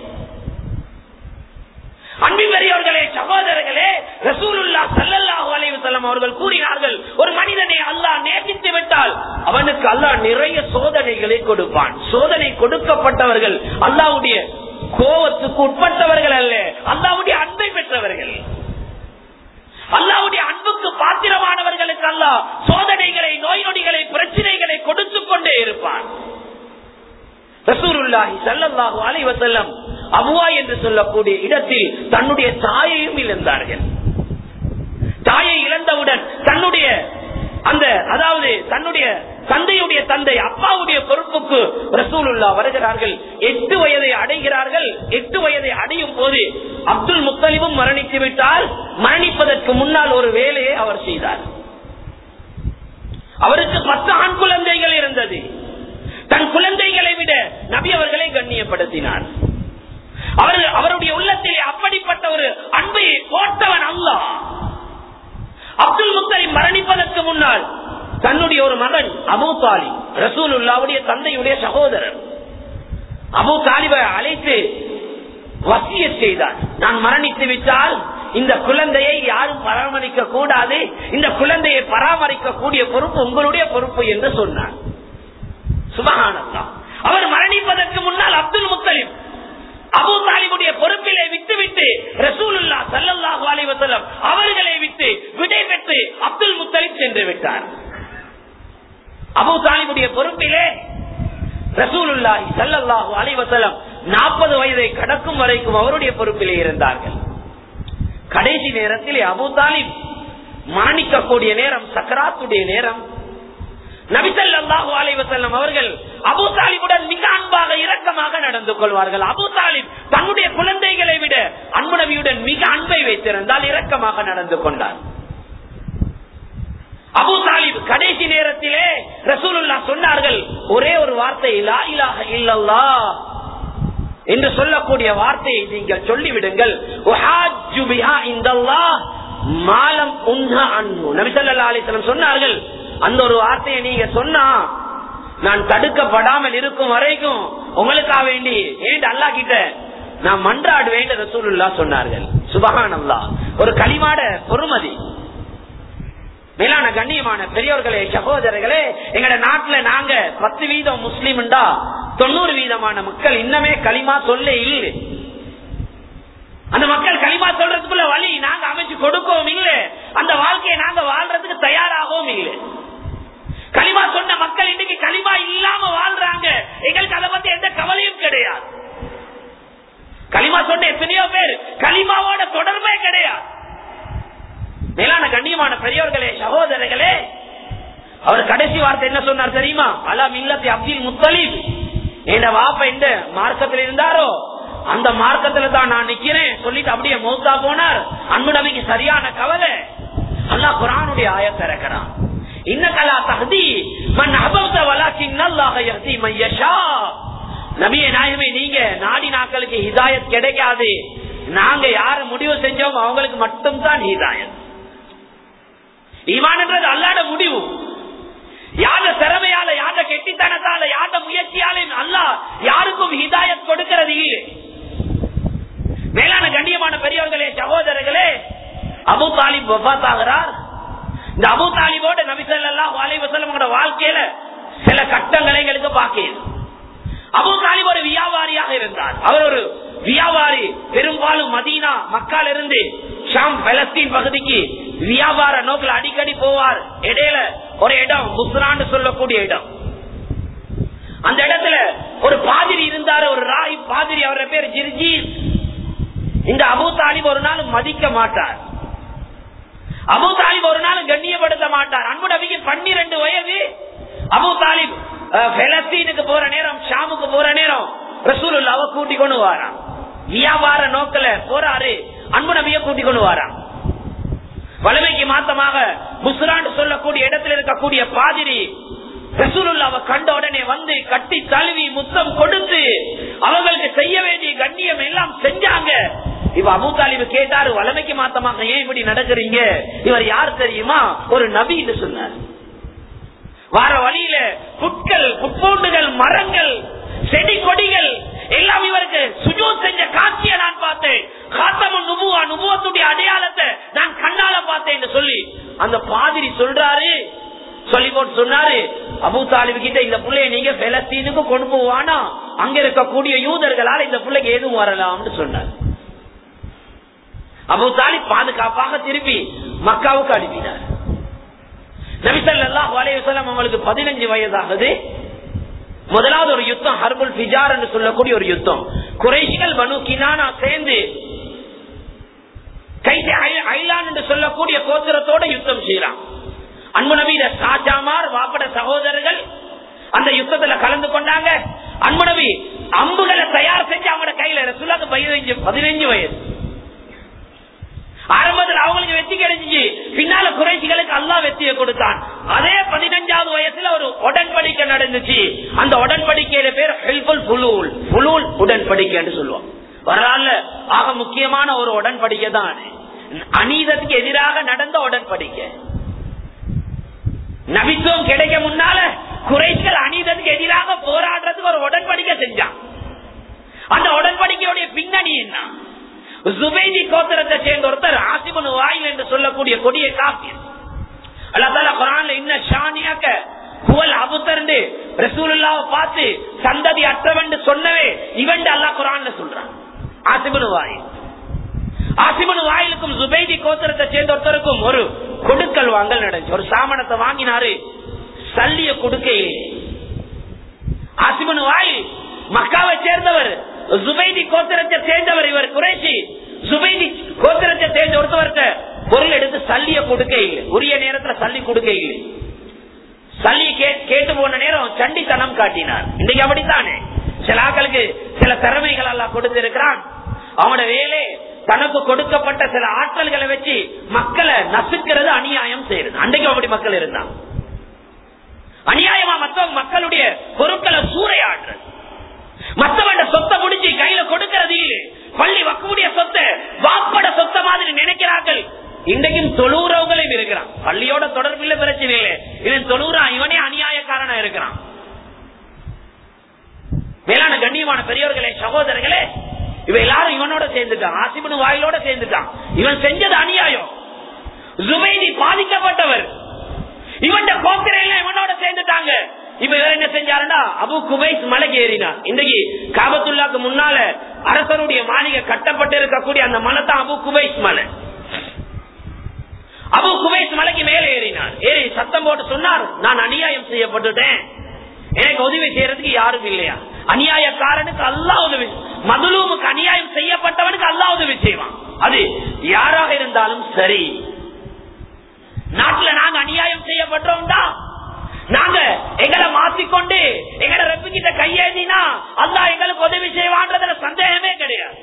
அன்பிவரியவர்களே சகோதரர்களே ரசூலுல்லா சல்லல்லாஹு அலைஹி வஸல்லம் அவர்கள் கூறினார்கள் ஒரு மனிதனை அல்லாஹ் நேசித்து விட்டால் அவனுக்கு அல்லாஹ் நிறைய சோதனைகளை கொடுப்பான் சோதனை கொடுக்கப்பட்டவர்கள் அல்லாஹ்வுடைய கோபத்துக்கு உட்பட்டவர்கள் அல்ல அல்லாஹ்வுடைய அன்பை பெற்றவர்கள் அல்லாவுடைய அன்புக்கு பாத்திரமானவர்களுக்கு அல்ல சோதனைகளை நோய் நொடிகளை பிரச்சனைகளை கொடுத்துக் கொண்டே இருப்பான் ரசூருல்லாஹி சல்லல்லாஹு அலைஹி வஸல்லம் அபுவா என்று சொல்லக்கூடிய இடத்தில் தன்னுடைய தாயையும் இழந்தார்கள் தாயை இழந்தவுடன் தன்னுடைய அந்த அதாவது தன்னுடைய தந்தையுடைய தந்தை அப்பாவுடைய பொறுப்புக்கு ரசூலுல்லா வருகிறார்கள் எட்டு வயதை அடைகிறார்கள் எட்டு வயதை அடையும் போது அப்துல் முத்தலிமும் மரணித்து விட்டால் மரணிப்பதற்கு முன்னால் ஒரு வேலையை அவர் செய்தார் அவருக்கு பத்து ஆண் குழந்தைகள் இருந்தது தன் குழந்தைகளை விட நபி அவர்களை கண்ணியப்படுத்தினார் அவர் அவருடைய உள்ளத்திலே அப்படிப்பட்ட ஒரு அன்பை போட்டவன் அல்லாஹ் அப்துல் முத்தலிம் மரணிப்பதற்கு முன்னால் தன்னுடைய ஒரு மகன் அபு தாலிப் ரசூலுல்லாவுடைய தந்தையுடைய சகோதரர் அபு தாலிபை அழைத்து வசிய செய்தார் நான் மரணித்து விட்டால் இந்த குழந்தையை யாரும் பராமரிக்க கூடாது இந்த குழந்தையை பராமரிக்க கூடிய பொறுப்பு உங்களுடைய பொறுப்பு என்று சொன்னார் சுபகானந்தா அவர் மரணிப்பதற்கு முன்னால் அப்துல் முத்தலிம் அபு தாலிபுடைய பொறுப்பிலே விட்டுவிட்டு ரசூலுல்லா சல்லல்லாஹு அலைஹி வஸல்லம் அவர்களை விட்டு விடை பெற்று அப்துல் முத்தலிப் சென்று விட்டார் அபு தாலிபுடைய பொறுப்பிலே ரசூலுல்லாஹி சல்லல்லாஹு அலைஹி வஸல்லம் நாற்பது வயதை கடக்கும் வரைக்கும் அவருடைய பொறுப்பிலே இருந்தார்கள் கடைசி நேரத்திலே அபு தாலிப் மரணிக்கக்கூடிய நேரம் சக்கராத்துடைய நேரம் நபிசல்லாஹு அலைவசல்லம் அவர்கள் அபு தாலிபுடன் மிக அன்பாக இரக்கமாக நடந்து கொள்வார்கள் அபு தாலிப் தன்னுடைய குழந்தைகளை விட அன்பு நபியுடன் மிக அன்பை வைத்திருந்தால் இரக்கமாக நடந்து கொண்டார் அபு தாலிப் கடைசி நேரத்திலே ரசூலுல்லா சொன்னார்கள் ஒரே ஒரு வார்த்தை லா இலாஹ இல்லல்லா என்று சொல்லக்கூடிய வார்த்தையை நீங்கள் சொல்லிவிடுங்கள் உஹாஜ்ஜு பிஹா இந்தல்லாஹ் மாலம் உன்ஹா அன்ஹு நபி ஸல்லல்லாஹு அலைஹி வஸல்லம் சொன்னார்கள் அந்த ஒரு வார்த்தையை நீங்க சொன்னா நான் தடுக்கப்படாமல் இருக்கும் வரைக்கும் உங்களுக்காக வேண்டி ஏன் அல்லா கிட்ட நான் மன்றாடுவேன் ரசூலுல்லா சொன்னார்கள் சுபஹான் அல்லா ஒரு களிமாட பொறுமதி மேலான கண்ணியமான பெரியவர்களே சகோதரர்களே எங்கட நாட்டுல நாங்க பத்து வீதம் முஸ்லீம்டா தொண்ணூறு வீதமான மக்கள் இன்னமே களிமா சொல்ல இல்லை அந்த மக்கள் களிமா சொல்றதுக்குள்ள வழி நாங்க அமைச்சு கொடுக்கவும் இல்லை அந்த வாழ்க்கையை நாங்க வாழ்றதுக்கு தயாராகவும் இல்லை களிமா சொன்ன மக்கள் இன்னைக்கு களிமா இல்லாம வாழ்றாங்க எங்களுக்கு அதை பத்தி எந்த கவலையும் கிடையாது களிமா சொன்ன எத்தனையோ பேர் களிமாவோட தொடர்பே கிடையாது மேலான கண்ணியமான பெரியவர்களே சகோதரர்களே அவர் கடைசி வார்த்தை என்ன சொன்னார் தெரியுமா அலா மில்லத்தி அப்துல் முத்தலீப் என் வாப்ப எந்த மார்க்கத்தில் இருந்தாரோ அந்த மார்க்கத்துல தான் நான் நிக்கிறேன் சொல்லிட்டு அப்படியே மௌத்தா போனார் அன்பு நபிக்கு சரியான கவலை அல்லாஹ் குரானுடைய ஆயத்தை இறக்கிறான் இன்னகலா தகுதி மண் அபௌத வலாக்கின் அல்லாஹ் யஹ்தி மன் யஷா நபியே நாயகமே நீங்க நாடி நாட்களுக்கு ஹிதாயத் கிடைக்காது நாங்க யார முடிவு செஞ்சோம் அவங்களுக்கு மட்டும் தான் ஹிதாயத் ஈமான்ன்றது அல்லாட முடிவு யார திறமையால யார கெட்டித்தனத்தால யார முயற்சியால அல்லா யாருக்கும் ஹிதாயத் கொடுக்கிறது இல்லை மேலான கண்ணியமான பெரியவர்களே சகோதரர்களே அபு தாலிப் வபாத்தாகிறார் இந்த அபு தாலிபோட நபிசல்லாம் வாலிபசல்லமோட வாழ்க்கையில சில கட்டங்களை எங்களுக்கு பார்க்கிறது அபு தாலிப் ஒரு வியாபாரியாக இருந்தார் அவர் ஒரு வியாபாரி பெரும்பாலும் மதீனா மக்கள் இருந்து ஷாம் பலஸ்தீன் பகுதிக்கு வியாபார நோக்கில் அடிக்கடி போவார் இடையில ஒரு இடம் முஸ்ரான்னு சொல்லக்கூடிய இடம் அந்த இடத்துல ஒரு பாதிரி இருந்தாரு ஒரு ராய் பாதிரி அவர பேர் ஜிர்ஜீஸ் இந்த அபு தாலிப் ஒரு நாள் மதிக்க மாட்டார் அபு தாலிப் ஒரு நாள் கண்ணியப்படுத்த மாட்டார் அன்பு நபிக்கு பன்னிரண்டு வயது அபு தாலிப் அஹ், பெலஸ்தீனுக்கு போற நேரம் ஷாமுக்கு போற நேரம் ரசூலுல்லாவை கூட்டி கொண்டு வாராம் வியாபார நோக்கல போறாரு அன்பு நபிய கூட்டி கொண்டு வாராம் வலிமைக்கு மாத்தமாக முஸ்ராண்டு சொல்லக்கூடிய இடத்துல இருக்கக்கூடிய பாதிரி ரசூலுல்லாவை கண்ட உடனே வந்து கட்டி தழுவி முத்தம் கொடுத்து அவங்களுக்கு செய்ய வேண்டிய கண்ணியம் எல்லாம் செஞ்சாங்க இவ அபு தாலிபு கேட்டாரு வலிமைக்கு மாத்தமாக ஏன் இப்படி நடக்கிறீங்க இவர் யார் தெரியுமா ஒரு நபி என்று சொன்னார் வார வழியில புட்கள் புட்பூண்டுகள் மரங்கள் செடி கொடிகள் எல்லாம் இவருக்கு சுஜூத் செஞ்ச காட்சியை நான் பார்த்தேன் காத்தமும் நுபுவா நுபுவத்துடைய அடையாளத்தை நான் கண்ணால பார்த்தேன் என்று சொல்லி அந்த பாதிரி சொல்றாரு சொல்லி போட்டு சொன்னாரு அபு தாலிபு கிட்ட இந்த பிள்ளைய நீங்க பெலஸ்தீனுக்கு கொண்டு போவானா அங்க இருக்கக்கூடிய யூதர்களால் இந்த பிள்ளைக்கு எதுவும் வரலாம்னு சொன்னார் அபு தாலிப் பாதுகாப்பாக திருப்பி மக்காவுக்கு அனுப்பினார் நபிசல்லாஹு அலைஹி வஸல்லம் அவங்களுக்கு பதினஞ்சு வயதாகுது முதலாவது ஒரு யுத்தம் ஹர்புல் ஃபிஜார் என்று சொல்லக்கூடிய ஒரு யுத்தம் குறைஷிகள் பனு கினானா சேர்ந்து கைதி ஐ- ஐலான் என்று சொல்லக்கூடிய கோத்திரத்தோட யுத்தம் செய்யலாம் அன்பு நபீர சாஜாமார் வாப்பட சகோதரர்கள் அந்த யுத்தத்துல கலந்து கொண்டாங்க அன்பு நபி அம்புகளை தயார் செஞ்சு அவங்களோட கையில ரசூலாக்கு பதினஞ்சு பதினஞ்சு வயசு ஆரம்பத்தில் அவங்களுக்கு வெற்றி கிடைச்சிச்சு பின்னால குறைச்சிகளுக்கு அல்லா வெற்றியை கொடுத்தான் அதே பதினஞ்சாவது வயசுல ஒரு உடன்படிக்கை நடந்துச்சு அந்த உடன்படிக்கையில பேர் ஹெல்புல் புலூல் புலூல் உடன்படிக்கைன்னு சொல்லுவோம் வரலாறுல ஆக முக்கியமான ஒரு உடன்படிக்கை தான் அது. அநீதத்துக்கு எதிராக நடந்த உடன்படிக்கை நபித்துவம் கிடைக்க முன்னால குறைகள் அநீதத்துக்கு எதிராக போராடுறதுக்கு ஒரு உடன்படிக்கை செஞ்சான் அந்த உடன்படிக்கையுடைய பின்னணி என்ன ஜுபைதி கோத்திரத்தை சேர்ந்த ஒருத்தர் ஆசிபனு வாயில் என்று சொல்லக்கூடிய கொடிய காப்பியர் அல்லா தாலா குரான்ல இன்ன ஷானியாக்க புவல் அபுத்தர்ந்து ரசூலுல்லாவை பார்த்து சந்ததி அற்றவன் சொன்னவே இவன் அல்லாஹ் குரான்ல சொல்றான் ஆசிபனு வாயில் ஆசிபனு வாயிலுக்கும் ஜுபைதி கோத்திரத்தை சேர்ந்த ஒருத்தருக்கும் ஒரு கொடுக்கல் வாங்கல் நடந்துச்சு ஒரு சாமனத்தை வாங்கினாரு சல்லிய கொடுக்கையிலே ஆசிபனு வாயில் மக்காவை சேர்ந்தவர் ஜுபைதி கோத்திரத்தை சேர்ந்தவர் இவர் குறைசி ஜுபைதி கோத்திரத்தை சேர்ந்த ஒருத்தவர்கிட்ட பொருள் எடுத்து சல்லிய கொடுக்க இல்லை உரிய நேரத்துல சல்லி கொடுக்க இல்லை சல்லி கே- கேட்டு போன நேரம் சண்டித்தனம் காட்டினார் இன்னைக்கு அப்படித்தானே சில ஆட்களுக்கு சில திறமைகள் எல்லாம் கொடுத்திருக்கிறான் அவனோட வேலை தனக்கு கொடுக்கப்பட்ட சில ஆற்றல்களை வச்சு மக்களை நசுக்கிறது அநியாயம் செய்யறது அன்றைக்கு அப்படி மக்கள் இருந்தான் அநியாயமா மற்றவங்க மக்களுடைய பொருட்களை சூறையாடுறது மத்தவண்ட சொத்தை முடிச்சு கையில கொடுக்கிறது இல்லை பள்ளி வக்கமுடைய சொத்தை வாப்பட சொத்த மாதிரி நினைக்கிறார்கள் இன்றைக்கும் தொழுறவங்களையும் இருக்கிறான் பள்ளியோட தொடர்பில்ல பிரச்சனை இல்லை இவன் தொழுறான் இவனே அநியாயக்காரனா இருக்கிறான் மேலான கண்ணியமான பெரியவர்களே சகோதரர்களே இவ எல்லாரும் இவனோட சேர்ந்துட்டான் ஆசிபனு வாயிலோட சேர்ந்துட்டான் இவன் செஞ்சது அநியாயம் ஜுபைதி பாதிக்கப்பட்டவர் இவன் கோத்திரையில இவனோட சேர்ந்துட்டாங்க இப்ப இவர் என்ன செஞ்சாருன்னா அபு குபைஸ் மலைக்கு ஏறினார் இன்னைக்கு காபத்துல்லாக்கு முன்னால அரசருடைய மாளிகை கட்டப்பட்டு இருக்கக்கூடிய அந்த மலை தான் அபு குபைஸ் மலை அபு குபைஸ் மலைக்கு மேலே ஏறினார் ஏறி சத்தம் போட்டு சொன்னார் நான் அநியாயம் செய்யப்பட்டுட்டேன் எனக்கு உதவி செய்யறதுக்கு யாரும் இல்லையா அநியாயக்காரனுக்கு அல்லா உதவி மதுலூமுக்கு அநியாயம் செய்யப்பட்டவனுக்கு அல்லா உதவி செய்வான் அது யாராக இருந்தாலும் சரி நாட்டுல நாங்க அநியாயம் செய்யப்பட்டோம்டா நாங்க எங்களை மாத்திக்கொண்டு எங்களை ரெப்பு கிட்ட கையேந்தினா அல்லா எங்களுக்கு உதவி செய்வான்றதுல சந்தேகமே கிடையாது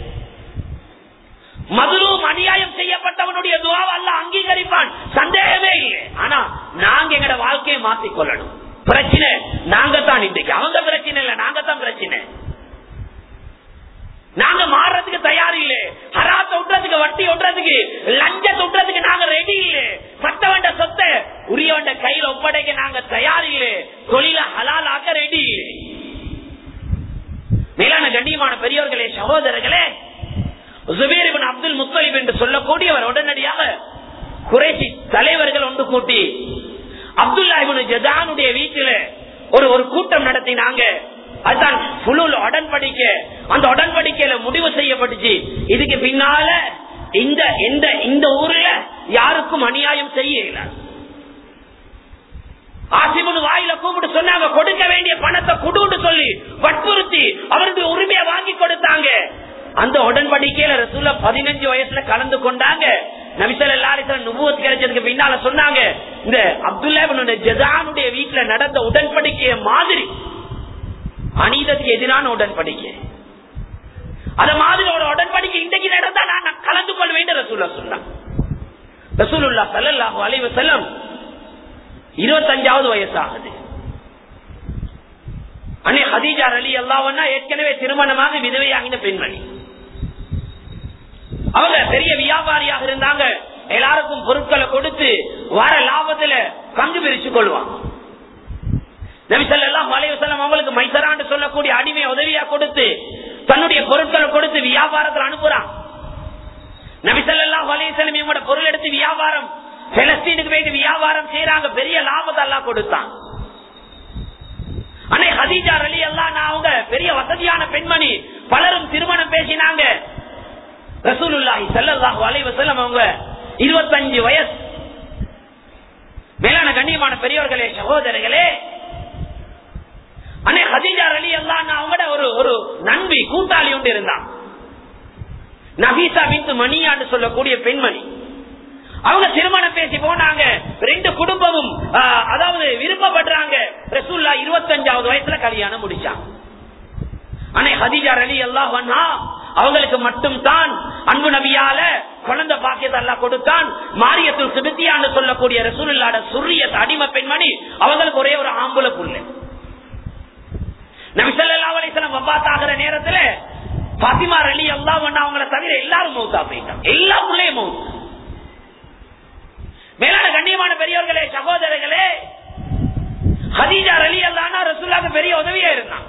மதுரும் அநியாயம் செய்யப்பட்டவனுடைய துவாவை அல்ல அங்கீகரிப்பான் சந்தேகமே இல்லை ஆனா நாங்க எங்கட வாழ்க்கையை மாத்திக்கொள்ளணும் பிரச்சனை நாங்க தான் இன்றைக்கு அவங்க பிரச்சனை இல்ல நாங்க தான் பிரச்சனை நாங்க மாறுறதுக்கு தயார் இல்ல ஹராத்த விட்டுறதுக்கு வட்டி விட்டுறதுக்கு லஞ்சத்தை விட்டுறதுக்கு நாங்க ரெடி இல்ல மத்தவண்ட சொத்தை உரியவண்ட கையில ஒப்படைக்க நாங்க தயார் இல்ல தொழில ஹலால் ஆக்க ரெடி இல்ல மேலான கண்ணியமான பெரியவர்களே சகோதரர்களே ஜுபேர் இப்னு அப்துல் முத்தலிப் என்று சொல்லக்கூடியவர் உடனடியாக குறைசி தலைவர்கள் ஒன்று கூட்டி அப்துல்லா இப்னு ஜதானுடைய வீட்டில ஒரு ஒரு கூட்டம் நடத்தினாங்க அதுதான் புலுல் உடன்படிக்க அந்த உடன்படிக்கையில முடிவு செய்யப்பட்டுச்சு இதுக்கு பின்னால இந்த இந்த இந்த ஊர்ல யாருக்கும் அநியாயம் செய்ய இயலாது ஆசிபுன் வாயில கூப்பிட்டு சொன்னாங்க கொடுக்க வேண்டிய பணத்தை கொடுன்னு சொல்லி வற்புறுத்தி அவருக்கு உரிமையை வாங்கி கொடுத்தாங்க அந்த உடன்படிக்கையில ரசூல்லா பதினஞ்சு வயசுல கலந்து கொண்டாங்க நபிசல் எல்லாரும் நுபுவத் கிடைச்சதுக்கு பின்னால சொன்னாங்க இந்த அப்துல்லா ஜதானுடைய வீட்டுல நடந்த உடன்படிக்கைய மாதிரி அநீதத்துக்கு எதிரான உடன்படிக்கை அத மாதிரி ஒரு உடன்படிக்கை இன்றைக்கு நடந்தா நான் கலந்து கொள்வேன் ரசூல்லா சொன்னான் ரசூலுல்லா சல்லல்லாஹு அலைஹி வஸல்லம் இருபத்தஞ்சாவது வயசாகுது அன்னை ஹதீஜா அலி அல்லாவன்னா ஏற்கனவே திருமணமாக விதவையாகின பெண்மணி அவங்க பெரிய வியாபாரியாக இருந்தாங்க எல்லாருக்கும் பொருட்களை கொடுத்து வர லாபத்துல பங்கு பிரிச்சு கொள்வாங்க நபிசல்லாம் வலைவசல்லம் அவங்களுக்கு மைசரான்னு சொல்லக்கூடிய அடிமை உதவியா கொடுத்து தன்னுடைய பொருட்களை கொடுத்து வியாபாரத்தில் அனுப்புறான் நபிசல்லாம் வலைவசல்லம் இவங்களோட பொருள் எடுத்து வியாபாரம் பெலஸ்தீனுக்கு போயிட்டு வியாபாரம் செய்யறாங்க பெரிய லாபத்தை எல்லாம் கொடுத்தான் அன்னை ஹதீஜா அலி எல்லாம் நான் அவங்க பெரிய வசதியான பெண்மணி பலரும் திருமணம் பேசினாங்க ரசூலுல்லாஹி ஸல்லல்லாஹு அலைஹி வஸல்லம் அவங்க 25 வயசு மேலான கண்ணியமான பெரியவர்களே சகோதரர்களே அன்னை ஹதீஜா அலி எல்லாம் அவங்களோட ஒரு ஒரு நண்பி கூட்டாளி ஒன்று இருந்தான் நபீசா பிந்து மணியான்னு சொல்லக்கூடிய பெண்மணி அவங்க திருமணம் பேசி போனாங்க ரெண்டு குடும்பமும் அதாவது விருப்பப்படுறாங்க ரசூல்லா இருபத்தஞ்சாவது வயசுல கல்யாணம் முடிச்சாங்க அன்னை ஹதீஜா அலி அல்லாஹ் அவங்களுக்கு மட்டும் தான் அன்பு நபியால குழந்தை பாக்கியத்தை எல்லாம் கொடுத்தான் மாரியத்துள் சிபித்தியான்னு சொல்லக்கூடிய ரசூல்லாட சுரிய அடிமை பெண்மணி அவங்களுக்கு ஒரே ஒரு ஆம்புல புள்ள நபிசல்லா அலிசலம் வபாத்தாகிற நேரத்துல பாத்திமா அலி அல்லா அவங்கள தவிர எல்லாரும் மௌத்தா போயிட்டாங்க எல்லா பிள்ளையும் மௌத்து மேலான கண்ணியமான பெரியவர்களே சகோதரர்களே ஹதீஜா அலி அல்லானா ரசூல்லாக்கு பெரிய உதவியா இருந்தான்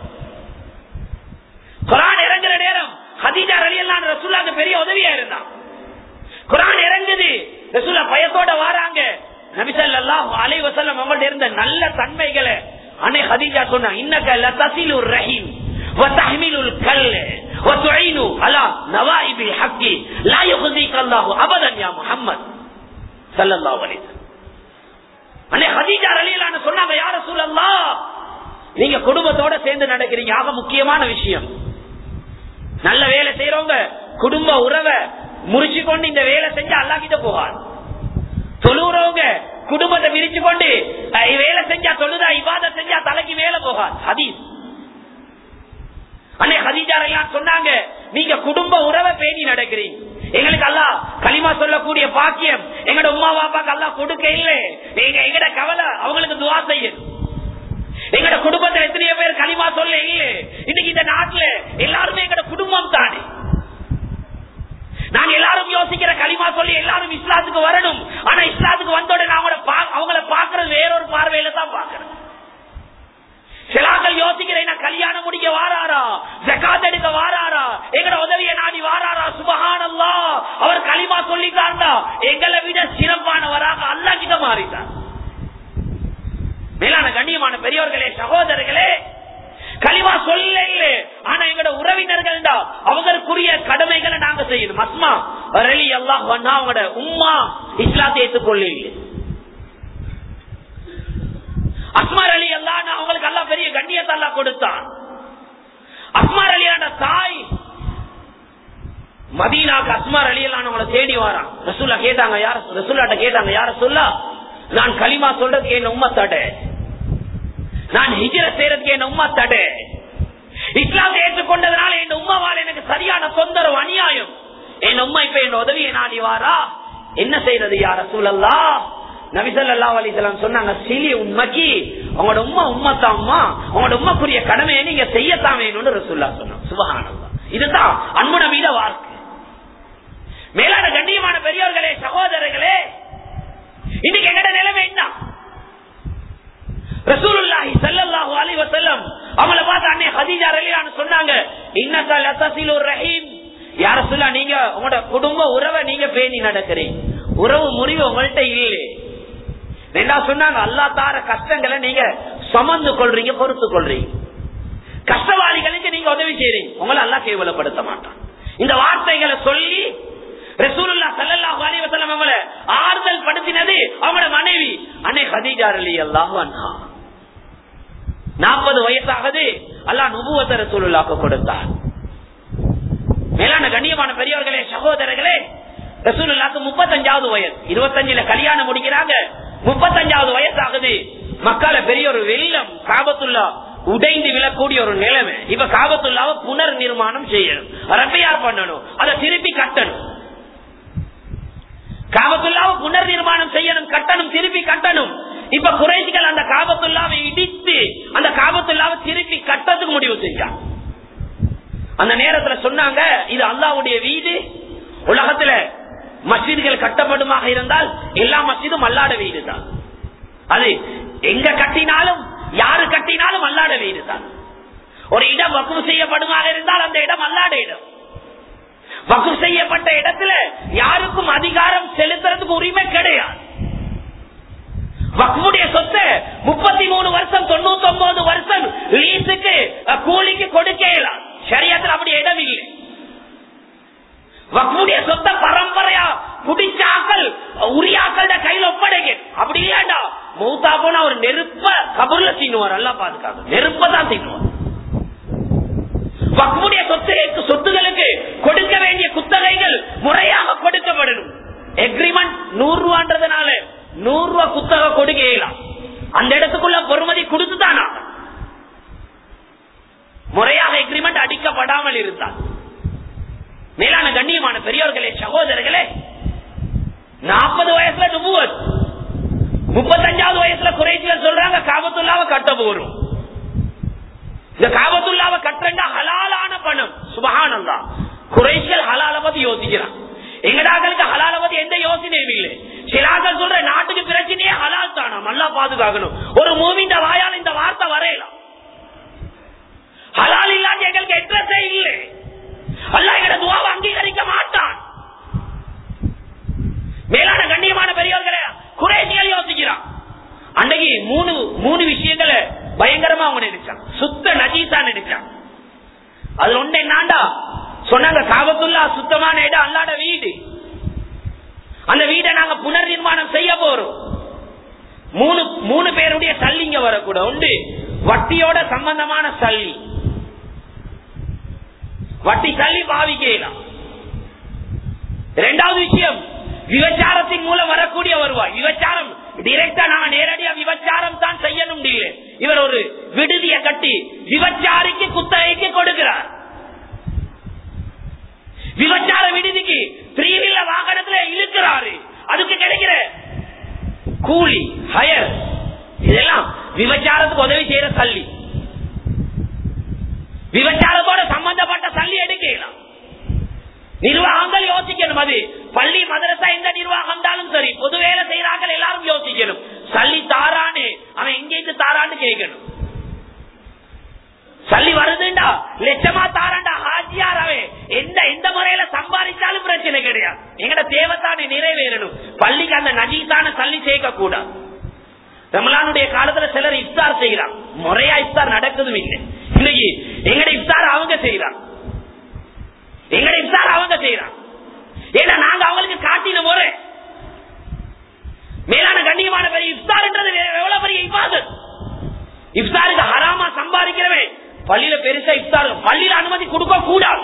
குரான் இறங்குற நேரம் ஹதீஜா அலி அல்லான் ரசூல்லாக்கு பெரிய உதவியா இருந்தான் குரான் இறங்குது ரசூல்லா பயத்தோட வாராங்க நபிசல்லாம் அலை வசல்லம் அவங்கள்ட்ட இருந்த நல்ல தன்மைகளை அன்னை ஹதீஜா சொன்னா இன்னக்க லதசிலுர் ரஹீம் وتحمل الكل وتعين على نوائب الحق لا يخزيك الله ابدا يا محمد صلى الله عليه وسلم அன்னை ஹதீஜா ரலியல்லாஹு சொன்னாங்க யார சொல்லலாம் நீங்க குடும்பத்தோட சேர்ந்து நடக்கிறீங்க ஆக முக்கியமான விஷயம் நல்ல வேலை செய்யறவங்க குடும்ப உறவை முறிச்சு கொண்டு இந்த வேலை செஞ்சு அல்லாக்கிட்ட போகாது தொழுறவங்க குடும்பத்தை விரிச்சு கொண்டு வேலை செஞ்சா தொழுதா இவாத செஞ்சா தலைக்கு வேலை போகாது ஹதீஸ் அன்னை ஹதீஜார் எல்லாம் சொன்னாங்க நீங்க குடும்ப உறவை பேணி நடக்கிறீங்க எங்களுக்கு அல்லா களிமா சொல்லக்கூடிய பாக்கியம் எங்கட உமா பாப்பாக்கு அல்லா கொடுக்க இல்லை நீங்க எங்கட கவலை அவங்களுக்கு துவா செய்யணும் எங்கட குடும்பத்துல எத்தனையோ பேர் களிமா சொல்ல இல்ல இன்னைக்கு இந்த நாட்டுல எல்லாருமே எங்கட குடும்பம் தானே நாங்க எல்லாரும் யோசிக்கிற களிமா சொல்லி எல்லாரும் இஸ்லாத்துக்கு வரணும் ஆனா இஸ்லாத்துக்கு வந்தோட அவங்கள அவங்கள பாக்குறது வேறொரு பார்வையில தான் பாக்குறேன் சிலாக்கள் யோசிக்கிறேன் கல்யாணம் முடிக்க வாராரா ஜக்காத் எடுக்க வாராரா எங்கட உதவிய நாடி வாராரா சுபகானல்லா அவர் களிமா சொல்லிட்டார்டா எங்களை விட சிறப்பானவராக அல்லா கிட்ட மாறிட்டார் மேலான கண்ணியமான பெரியவர்களே சகோதரர்களே களிமா சொல்ல இல்ல ஆனா எங்கட உறவினர்கள் தான் அவங்களுக்குரிய கடமைகளை நாங்க செய்யணும் அஸ்மா ரலி அல்லாஹ் அவங்களோட உம்மா இஸ்லாத்தை ஏற்றுக்கொள்ள இல்லை அஸ்மார் அலி அல்லான்னு அவங்களுக்கு எல்லாம் பெரிய கண்ணியத்தை எல்லாம் கொடுத்தான் அஸ்மார் அலியான தாய் மதீனாக்கு அஸ்மார் அலி எல்லாம் அவங்கள தேடி வரான் ரசூல்லா கேட்டாங்க யார ரசூல்லாட்ட கேட்டாங்க யார சொல்லா நான் களிமா சொல்றதுக்கு என்ன உண்மை தடை நான் ஹிஜர செய்யறதுக்கு என்ன உண்மை தடை இஸ்லாத்தை ஏற்றுக்கொண்டதுனால என் உமாவால் எனக்கு சரியான தொந்தரவு அநியாயம் என் உண்மை இப்ப என் உதவியை நாடி வாரா என்ன செய்யறது யார சூழல்லா நபிசல்லா அலிசல்லாம் சொன்னாங்க சிலி உண்மைக்கு உங்களோட உண்மை உண்மைத்தான் உமா உங்களோட உண்மைக்குரிய கடமையை நீங்க செய்யத்தான் வேணும்னு ரசூல்லா சொன்னாங்க சுபகானந்தா இதுதான் அன்பு நபீத வாழ்க்கை மேலான கண்ணியமான பெரியவர்களே சகோதரர்களே இன்னைக்கு எங்கட நிலைமை என்ன ரசூலுல்லாஹி ஸல்லல்லாஹு அலைஹி வஸல்லம் அவங்கள பார்த்து அன்னை ஹதீஜா ரலியல்லாஹு சொன்னாங்க இன்னக லதசிலுர் ரஹீம் யா ரசூலா நீங்க உங்களோட குடும்ப உறவை நீங்க பேணி நடக்கிறீங்க உறவு முறிவு உங்கள்கிட்ட இல்லை ரெண்டா சொன்னாங்க அல்லா தார கஷ்டங்களை நீங்க சுமந்து கொள்றீங்க பொறுத்து கொள்றீங்க கஷ்டவாளிகளுக்கு நீங்க உதவி செய்யறீங்க உங்களை அல்லா கேவலப்படுத்த மாட்டான் இந்த வார்த்தைகளை சொல்லி ரசூலுல்லா ஸல்லல்லாஹு அலைஹி வஸல்லம் அவங்கள ஆறுதல் படுத்தினது அவங்களோட மனைவி அன்னை ஹதீஜா ரலியல்லாஹு அன்ஹா 40 வயசாகுது அல்லாஹ் நுபுவத்த ரசூலுல்லாஹ்க்கு கொடுத்தார் மேலான கண்ணியமான பெரியவர்களே சகோதரர்களே ரசூலுல்லாக்கு முப்பத்தஞ்சாவது வயசு இருபத்தஞ்சுல கல்யாணம் முடிக்கிறாங்க முப்பத்தஞ்சாவது வயசு ஆகுது மக்களை பெரிய ஒரு வெள்ளம் காபத்துல்லா உடைந்து விழக்கூடிய ஒரு நிலைமை இப்ப காபத்துல்லாவை புனர் நிர்மாணம் செய்யணும் ரப்பையார் பண்ணணும் அதை திருப்பி கட்டணும் காபத்துல்லாவை புனர் நிர்மாணம் செய்யணும் கட்டணும் திருப்பி கட்டணும் இப்ப குறைசிகள் அந்த காபத்துல்லாவை இடித்து அந்த காபத்துல்லாவை திருப்பி கட்டத்துக்கு முடிவு செஞ்சாங்க அந்த நேரத்துல சொன்னாங்க இது அல்லாவுடைய வீடு உலகத்துல மஸ்ஜிதுகள் கட்டப்படுமாக இருந்தால் எல்லா மஸ்ஜிதும் அல்லாட வீடு தான் அது எங்க கட்டினாலும் யாரு கட்டினாலும் அல்லாட வீடு தான் ஒரு இடம் வக்கு செய்யப்படுமாக இருந்தால் அந்த இடம் அல்லாட இடம் வக்கு செய்யப்பட்ட இடத்துல யாருக்கும் அதிகாரம் செலுத்துறதுக்கு உரிமை கிடையாது வக்குடைய சொத்தை முப்பத்தி மூணு வருஷம் தொண்ணூத்தி ஒன்பது வருஷம் லீஸுக்கு அஹ், கூலிக்கு கொடுக்க இயலாது சரியத்தில் அப்படி இடம் இல்லை வக்குடைய சொத்தை பரம்பரையா குடிச்சாக்கள் உரியாக்கள கையில ஒப்படைக்க அப்படி இல்லையாண்டா மௌத்தா போனா ஒரு நெருப்ப கபூர்ல தீனுவார் அல்ல பாதுகாக்க நெருப்ப தான் தீனுவார் வக்குடைய சொத்து சொத்துகளுக்கு கொடுக்க வேண்டிய குத்தகைகள் முறையாக கொடுக்கப்படணும் எக்ரிமெண்ட் நூறு ரூபான்றதுனால நூறு ரூபாய் குத்தகை கொடுக்க இயலாம் அந்த இடத்துக்குள்ள பொறுமதி கொடுத்துதானா முறையாக எக்ரிமெண்ட் அடிக்கப்படாமல் இருந்தால் மேலான கண்ணியமான பெரியவர்களே சகோதரர்களே நாற்பது வயசுல நுபுவத் முப்பத்தஞ்சாவது வயசுல குறைச்சிகள் சொல்றாங்க காபத்துள்ளாவை கட்ட போறோம் இந்த காபத்துள்ளாவை கட்டுறங்க ஹலாலான பணம் சுபகானந்தா குறைச்சிகள் ஹலால பத்தி யோசிக்கிறான் எங்கடாக்களுக்கு ஹலால பத்தி எந்த யோசனையும் இல்லை சிலாக்கள் சொல்ற நாட்டுக்கு பிரச்சனையே ஹலால் தானா நல்லா பாதுகாக்கணும் ஒரு மூவிந்த வாயால் இந்த வார்த்தை வரையலாம் ஹலால் இல்லாத எங்களுக்கு எட்ரஸே இல்லை அல்ல எங்கட துவாவை அங்கீகரிக்க மாட்டான் மேலான கண்ணியமான பெரியவர்களே குறைசிகள் யோசிக்கிறான் அன்னைக்கு மூணு மூணு விஷயங்களை பயங்கரமா அவங்க நினைச்சான் சுத்த நஜீசா நினைச்சான் அதுல ஒண்ணு என்னாண்டா சொன்னாங்க காபத்துல்லா சுத்தமான இடம் அல்லாட வீடு அந்த வீடை நாங்க புனர் நிர்மாணம் செய்ய போறோம் மூணு மூணு பேருடைய சல்லிங்க வரக்கூட உண்டு வட்டியோட சம்பந்தமான சல்லி வட்டி சல்லி பாவிக்கலாம் இரண்டாவது விஷயம் விபச்சாரத்தின் மூலம் வரக்கூடிய வருவாய் விபச்சாரம் டிரெக்டா நாங்க நேரடியா விபச்சாரம் தான் செய்யணும் இல்லை இவர் ஒரு விடுதியை கட்டி விபச்சாரிக்கு குத்தகைக்கு கொடுக்கிறார் விபச்சார விடுதிக்கு த்ரீவில்ல வாகனத்துல இழுக்கிறாரு அதுக்கு கிடைக்கிற கூலி ஹயர் இதெல்லாம் விபச்சாரத்துக்கு உதவி செய்யற சல்லி விபச்சாரத்தோட சம்பந்தப்பட்ட சல்லி எடுக்கலாம் நிர்வாகங்கள் யோசிக்கணும் அது பள்ளி மதரசா எந்த நிர்வாகம் இருந்தாலும் சரி பொது வேலை செய்யறாங்க எல்லாரும் யோசிக்கணும் சல்லி தாரான்னு அவன் எங்கேருந்து தாரான்னு கேட்கணும் சல்லி வருதுண்டா லட்சமா தாராண்டா ஹாஜியார் அவன் எந்த எந்த முறையில சம்பாதிச்சாலும் பிரச்சனை கிடையாது எங்கட தேவத்தானே நிறைவேறணும் பள்ளிக்கு அந்த நஜீசான சல்லி சேர்க்க கூடாது ரமலானுடைய காலத்துல சிலர் இஃப்தார் செய்யறாங்க முறையா இஃப்தார் நடக்குதும் இல்லை இன்னைக்கு எங்கட இஃப்தார் அவங்க செய்யறாங்க எங்கட இஃப்தார் அவங்க செய்யறாங்க ஏன்னா நாங்க அவங்களுக்கு காட்டின முறை மேலான கண்ணியமான பெரிய இஃப்தார்ன்றது எவ்வளவு பெரிய இபாதத் இஃப்தாருக்கு ஹராமா சம்பாதிக்கிறவே பள்ளியில பெருசா இஃப்தார் பள்ளியில அனுமதி கொடுக்க கூடாது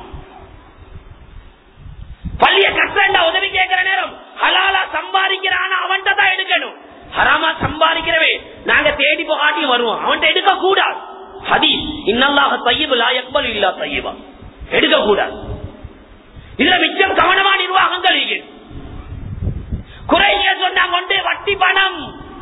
பள்ளிய கஷ்டண்டா உதவி கேட்கிற நேரம் ஹலாலா சம்பாதிக்கிறான அவன்கிட்ட தான் எடுக்கணும் ஹராமா சம்பாதிக்கிறவே நாங்க தேடி போகாட்டியும் வருவோம் அவன்கிட்ட எடுக்க கூடாது ஹதி இன்னல்லாக தையபு லாயக்பல் இல்லா தையபா எடுக்க கூடாது இதுல மிச்சம் கவனமா நிர்வாகங்கள் இருக்கு குறைங்க சொன்னா கொண்டு வட்டி பணம்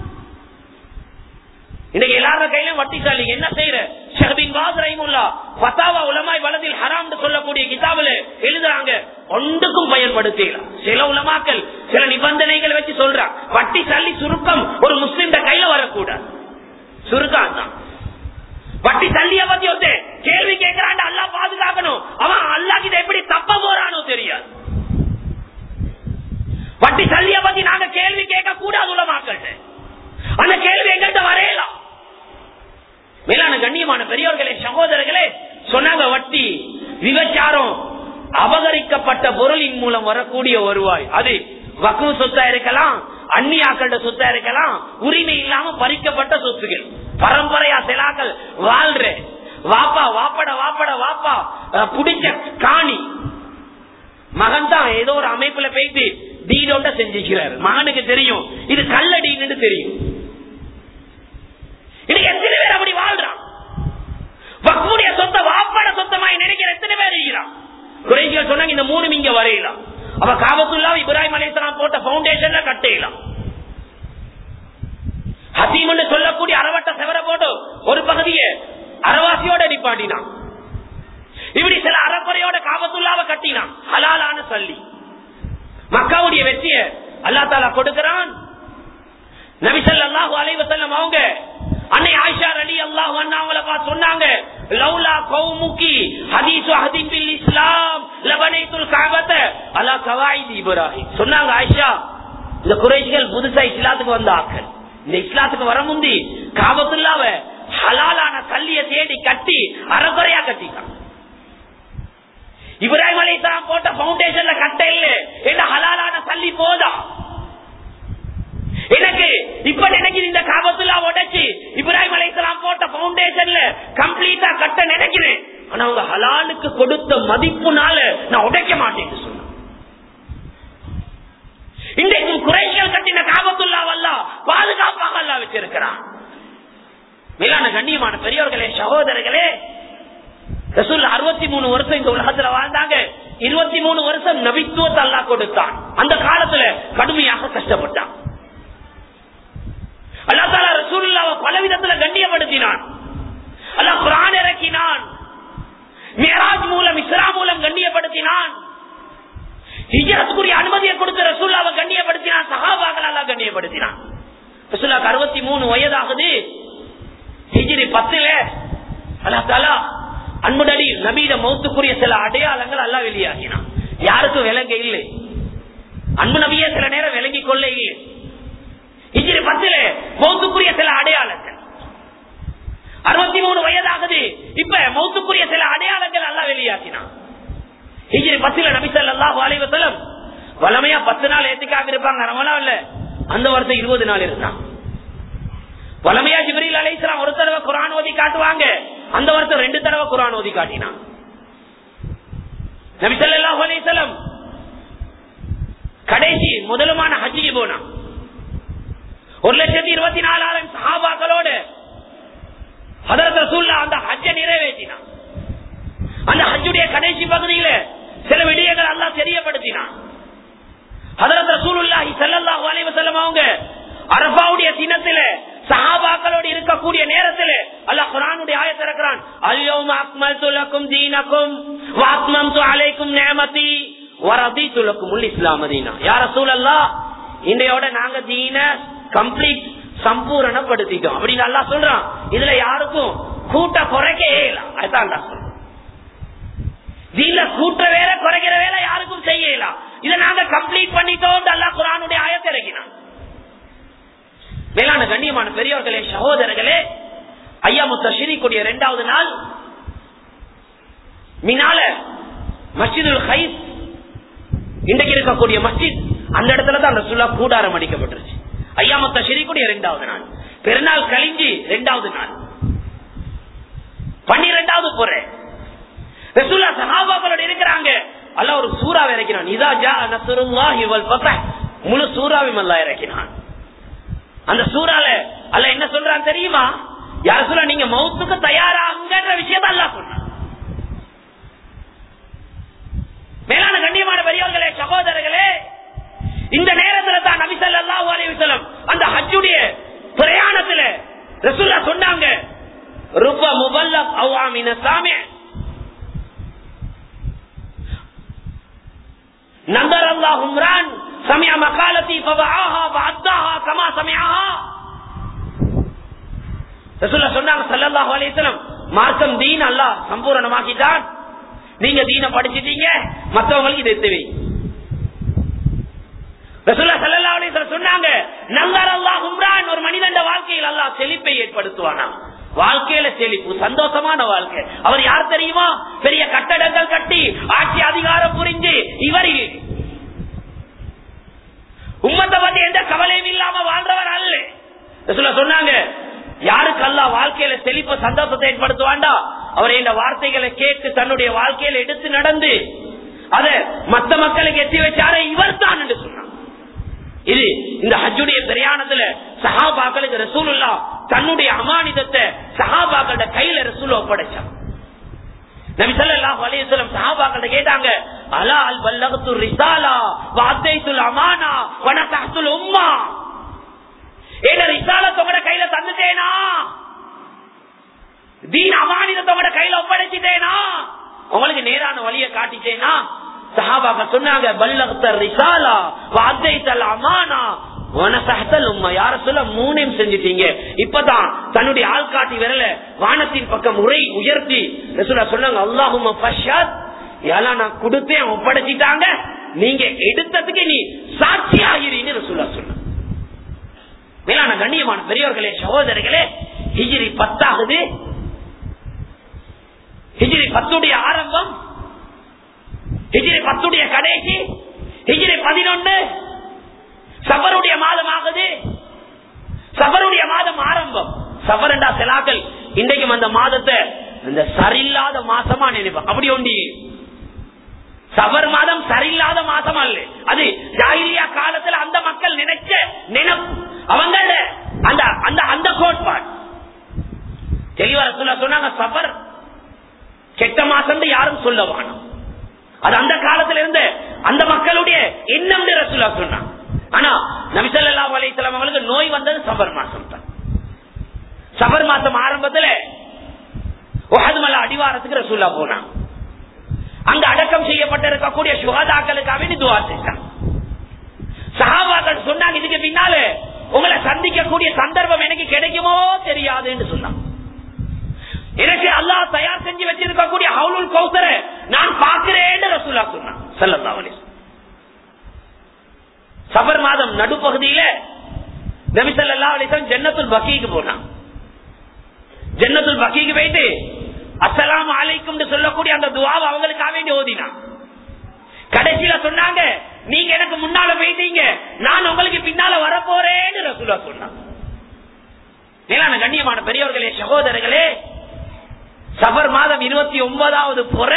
இன்னைக்கு எல்லாரும் கையிலும் வட்டி சாலி என்ன செய்யற ஷஹபின் வாஸ் ரஹிமுல்லா ஃபதாவா உலமாய் வலதில் ஹராம் சொல்லக்கூடிய கிதாபுல எழுதுறாங்க ஒன்றுக்கும் பயன்படுத்தலாம் சில உலமாக்கள் சில நிபந்தனைகளை வச்சு சொல்றான் வட்டி சல்லி சுருக்கம் ஒரு முஸ்லிம் கையில வரக்கூடாது சுருக்கம் தான் வட்டி தள்ளிய பத்தி வந்து கேள்வி கேட்கிறான் அல்லா பாதுகாக்கணும் அவன் அல்லா கிட்ட எப்படி தப்ப போறானோ தெரியாது வட்டி தள்ளிய பத்தி நாங்க கேள்வி கேட்க கூடாது உலமாக்கள் அந்த கேள்வி எங்கிட்ட வரையலாம் மேலான கண்ணியமான பெரியவர்களே சகோதரர்களே சொன்னாங்க வட்டி விபச்சாரம் அபகரிக்கப்பட்ட பொருளின் மூலம் வரக்கூடிய வருவாய் அது வக்கு சொத்தா இருக்கலாம் அந்நியாக்கள சொத்தா இருக்கலாம் உரிமை இல்லாம பறிக்கப்பட்ட சொத்துகள் பரம்பரையா சிலாக்கள் வாழ்ற வாப்பா வாப்பட வாப்பட வாப்பா அஹ், புடிச்ச காணி மகன் தான் ஏதோ ஒரு அமைப்புல போயிட்டு டீடோட செஞ்சுக்கிறார் மகனுக்கு தெரியும் இது கள்ள டீன்னு தெரியும் இது எத்தனை பேர் அப்படி வாழ்றான் வக்குடைய சொத்த வாப்பாட சொத்தமாய் நினைக்கிற எத்தனை பேர் இருக்கிறான் குறைகள் சொன்னாங்க இந்த மூணு இங்க வரையலாம் அவ காபத்துல்லா இப்ராஹிம் அலிஸ்லாம் போட்ட பவுண்டேஷன்ல கட்டையலாம் ஹசீம்னு சொல்லக்கூடிய அறவட்ட செவர போட்டு ஒரு பகுதியை அறவாசியோட நிப்பாட்டினான் இப்படி சில அறக்குறையோட காபத்துள்ளாவ கட்டினான் ஹலாலான சல்லி மக்காவுடைய வெற்றிய அல்லா தாலா கொடுக்கிறான் நபிசல்லாஹு அலைவசல்லம் அவங்க அன்னை ஆயிஷா அலி அல்லாஹ் அவங்கள பார்த்து சொன்னாங்க லவ்லா கௌமுகி ஹதீசு ஹதீம் பில் இஸ்லாம் லபனைத்துல் கஅபத அலா கவாயித் இப்ராஹிம் சொன்னாங்க ஆயிஷா இந்த குறைஷிகள் புதுசா இஸ்லாத்துக்கு வந்த ஆக்கள் இந்த இஸ்லாத்துக்கு வர முந்தி காபத்துல்லாவ ஹலாலான கல்லிய தேடி கட்டி அறகுறையா கட்டிட்டான் இப்ராஹிம் அலைஹிஸ்ஸலாம் போட்ட பவுண்டேஷன்ல கட்ட இல்ல என்ன ஹலாலான சல்லி போதா எனக்கு இப்ப நினைக்கிறேன் இந்த காபத்துல்லா உடைச்சு இப்ராஹிம் அலைஹிஸ்ஸலாம் போட்ட பவுண்டேஷன்ல கம்ப்ளீட்டா கட்ட நினைக்கிறேன் ஆனா அவங்க ஹலாலுக்கு கொடுத்த மதிப்புனால நான் உடைக்க மாட்டேன்னு சொன்னேன் இன்றைக்கு குறைகள் கட்டின காபத்துல்லாவல்ல பாதுகாப்பாக அல்ல வச்சிருக்கிறான் மேலான கண்ணியமான பெரியவர்களே சகோதரர்களே ரசூல் அறுபத்தி மூணு வருஷம் இந்த உலகத்துல வாழ்ந்தாங்க இருபத்தி மூணு வருஷம் நபித்துவத்தை அல்லா கொடுத்தான் அந்த காலத்துல கடுமையாக கஷ்டப்பட்டான் அல்லா தாலா ரசூல்லாவை பல விதத்துல கண்ணியப்படுத்தினான் அல்லா குரான் இறக்கினான் மேராஜ் மூலம் இஸ்ரா மூலம் கண்ணியப்படுத்தினான் ஹிஜரத்துக்குரிய அனுமதியை கொடுத்த ரசூல்லாவை கண்ணியப்படுத்தினான் சகாபாக்கள் அல்லா கண்ணியப்படுத்தினான் ரசூல்லாக்கு அறுபத்தி மூணு வயதாகுது ஹிஜிரி பத்துல அல்லா தாலா அன்புடடி நபீட மௌத்துக்குரிய சில அடையாளங்கள் அல்ல வெளியாகினான் யாருக்கும் விலங்க இல்லை அன்பு நபியே சில நேரம் விளங்கி கொள்ள இல்லை இஜிரி பத்துல மௌத்துக்குரிய சில அடையாளங்கள் அறுபத்தி மூணு வயதாகுது இப்ப மௌத்துக்குரிய சில அடையாளங்கள் அல்ல வெளியாக்கினான் இஜிரி பத்துல நபி ஸல்லல்லாஹு அலைஹி வஸல்லம் வளமையா பத்து நாள் ஏத்திக்காக இருப்பாங்க ரமலான் இல்ல அந்த வருஷம் இருபது நாள் இருந்தான் வளமையா ஜிப்ரீல் அலைஹிஸ்ஸலாம் ஒரு தடவை குர்ஆன் ஓதி காட்டுவாங்க அந்த வருஷம் ரெண்டு தடவை குர்ஆன் ஓதி காட்டினான் நபி ஸல்லல்லாஹு அலைஹி வஸல்லம் கடைசி முதலுமான ஹஜ்ஜிக்கு போனான் ஒரு லட்சத்தி இருபத்தி நாலாயிரம் சஹாபாக்களோடு ஹதரத் ரசூல்லா அந்த ஹஜ்ஜை நிறைவேற்றினான் அந்த ஹஜ்ஜுடைய கடைசி பகுதியில சில விடயங்கள் அல்லாஹ் தெரியப்படுத்தினான் ஹதரத் ரசூலுல்லாஹி ஸல்லல்லாஹு அலைஹி வஸல்லம் அவங்க அரபாவுடைய தினத்தில சஹாபாக்களோடு இருக்கக்கூடிய நேரத்தில் அல்லாஹ் குர்ஆனுடைய ஆயத்தை இறக்குறான் அல்யௌம அக்மல்து லக்கும் தீனக்கும் வ அத்மம்து அலைக்கும் நிஅமதி வ ரதீது லக்குமுல் இஸ்லாம் தீனா யா ரசூலல்லாஹ் இன்றையோட நாங்க தீன கம்ப்ளீட் சம்பூரணப்படுத்திட்டோம் அப்படின்னு அல்லாஹ் சொல்றான் இதுல யாருக்கும் கூட்ட குறைக்க இயலாம் அதுதான் அல்லாஹ் சொல்றான் தீன கூட்ட வேலை குறைக்கிற வேலை யாருக்கும் செய்யலாம் இதை நாங்க கம்ப்ளீட் பண்ணிட்டோம் அல்லாஹ் குர்ஆனுடைய ஆயத்தை இறக்கினான் மேலான கண்ணியமான பெரியவர்களே சகோதரர்களே ஐயா முத்தீரிய இரண்டாவது நாள் மினால மஸ்ஜிதுல் ஹைஸ் இன்றைக்கு இருக்கக்கூடிய மஸ்ஜித் அந்த இடத்துல தான் ரசூல்லா கூடாரம் அடிக்கப்பட்டுருச்சு ஐயா முத்தீரிய இரண்டாவது நாள் பெருநாள் கழிஞ்சு இரண்டாவது நாள் பன்னிரெண்டாவது பொறை ரசூல்லா சஹாபாக்களோட இருக்கிறாங்க அல்ல ஒரு சூறா இறக்கினான் இதா ஜா நசருல்லாஹி வல் ஃபத்ஹ் முழு சூறாவையும் அல்லாஹ் இறக்கினான் அந்த சூறால அல்ல என்ன சொல்றான் தெரியுமா யார சொல்ல நீங்க மௌத்துக்கு தயாராகுங்கன்ற விஷயத்த அல்ல சொன்ன மேலான கண்ணியமான பெரியவர்களே சகோதரர்களே இந்த நேரத்தில் தான் நபி ஸல்லல்லாஹு அலைஹி வஸல்லம் அந்த ஹஜ்ஜுடைய பிரயாணத்துல ரசூல்லா சொன்னாங்க ருப முபல்லக் அவாமின சாமி நந்தர் அல்லாஹ் உம்ரான் சமய மகாலத்தி பவாஹா வஅத்தாஹா கமா சமயஹா ரசூலுல்லாஹ் சொன்னாங்க ஸல்லல்லாஹு அலைஹி வஸல்லம் மார்க்கம் தீன் அல்லாஹ் சம்பூரணமாக்கிட்டான் நீங்க தீன படிச்சிட்டீங்க மத்தவங்களுக்கு இது தேவை ரசூலுல்லாஹ் ஸல்லல்லாஹு அலைஹி வஸல்லம் சொன்னாங்க நங்கர் அல்லாஹ் உம்ரான் ஒரு மனிதன் வாழ்க்கையில் அல்லாஹ் செழிப்பை ஏற்படுத்துவானா வாழ்க்கையில செழிப்பு சந்தோஷமான வாழ்க்கை அவர் யார் தெரியுமா பெரிய கட்டடங்கள் கட்டி ஆட்சி அதிகாரம் புரிஞ்சு இவர் உம்மத்தை பத்தி எந்த கவலையும் இல்லாம வாழ்றவர் அல்ல ரசூலுல்லாஹ் சொன்னாங்க யாருக்கு அல்லா வாழ்க்கையில செழிப்ப சந்தோஷத்தை ஏற்படுத்துவாண்டா அவர் இந்த வார்த்தைகளை கேட்டு தன்னுடைய வாழ்க்கையில எடுத்து நடந்து அத மத்த மக்களுக்கு எத்தி வச்சாரே இவர் தான் என்று சொன்னான் இது இந்த ஹஜ்ஜுடைய பிரயாணத்துல சஹாபாக்களுக்கு ரசூலுல்லா தன்னுடைய அமானிதத்தை சஹாபாக்களோட கையில ரசூல் ஒப்படைச்சான் நபி ஸல்லல்லாஹு அலைஹி வஸல்லம் சஹாபாக்கள கேட்டாங்க அலா அல் பல்லகத்து ரிசாலா வஅத்தைத்துல் அமானா வ நஸஹத்துல் உம்மா ஏட ரிசாலத் உங்களோட கையில தந்துட்டேனா தீன் அமானிதத்தை உங்களோட கையில ஒப்படைச்சிட்டேனா உங்களுக்கு நேரான வழியை காட்டிட்டேனா சஹாபாக்க சொன்னாங்க பல்லகத்த ரிசாலா வஅத்தைத்தல் அமானா வனசஹத்தல் உம்மா யார சொல்ல மூணையும் செஞ்சிட்டீங்க இப்பதான் தன்னுடைய ஆள்காட்டி விரல வானத்தின் பக்கம் உரை உயர்த்தி ரசூலா சொன்னாங்க அல்லாஹும் ஃபஷத் யாரா நான் கொடுத்தேன் ஒப்படைச்சிட்டாங்க நீங்க எடுத்ததுக்கு நீ சாட்சி ஆகிறீன்னு ரசூலா சொன்ன மேலான கண்ணியமான பெரியவர்களே சகோதரர்களே ஹிஜிரி பத்தாகுது ஹிஜிரி பத்துடைய ஆரம்பம் ஹிஜிரி பத்துடைய கடைசி ஹிஜிரி பதினொன்னு சபருடைய மாதம் ஆகுது சபருடைய மாதம் ஆரம்பம் சபரண்டா செலாக்கள் இன்றைக்கும் அந்த மாதத்தை இந்த சரியில்லாத மாசமா நினைப்போம் அப்படி ஒண்டி சபர் மாதம் சரியில்லாத மாசம் அல்ல அது ஜாகிலியா காலத்துல அந்த மக்கள் நினைச்ச நினைப்பு அவங்க அந்த அந்த அந்த கோட்பாடு தெளிவா சொல்ல சொன்னாங்க சபர் கெட்ட மாசம் யாரும் சொல்ல வேணும் அது அந்த காலத்துல இருந்து அந்த மக்களுடைய எண்ணம் ரசூலா சொன்னாங்க ஆனா நபிசல்லா அலிஸ்லாம் அவங்களுக்கு நோய் வந்தது சபர் மாசம் தான் சபர் மாசம் ஆரம்பத்துல ஒஹதுமல அடிவாரத்துக்கு ரசூல்லா போனான் அங்க அடக்கம் செய்யப்பட்டு இருக்கக்கூடிய சுகாதாக்களுக்காக துவா செஞ்சான் சஹாபாக்கள் சொன்னாங்க இதுக்கு பின்னால உங்களை சந்திக்கக்கூடிய சந்தர்ப்பம் எனக்கு கிடைக்குமோ தெரியாதுன்னு சொன்னான் எனக்கு அல்லாஹ் தயார் செஞ்சு வச்சிருக்கக்கூடிய ஹவுலுல் கௌசர நான் பார்க்கிறேன்னு ரசூல்லா சொன்னான் சல்லல்லாஹு அலைஹி சபர் மாதம் நடுப்பகுதியில நபிசல்லா அலிசன் ஜன்னத்துல் பக்கிக்கு போனான் ஜன்னத்துல் பக்கிக்கு போயிட்டு அஸ்லாம் அலைக்கும் சொல்லக்கூடிய அந்த துவாவை அவங்களுக்காக வேண்டி ஓதினான் கடைசியில சொன்னாங்க நீங்க எனக்கு முன்னால போயிட்டீங்க நான் உங்களுக்கு பின்னால வரப்போறேன்னு ரசூலா சொன்னான் மேலான கண்ணியமான பெரியவர்களே சகோதரர்களே சபர் மாதம் இருபத்தி ஒன்பதாவது புற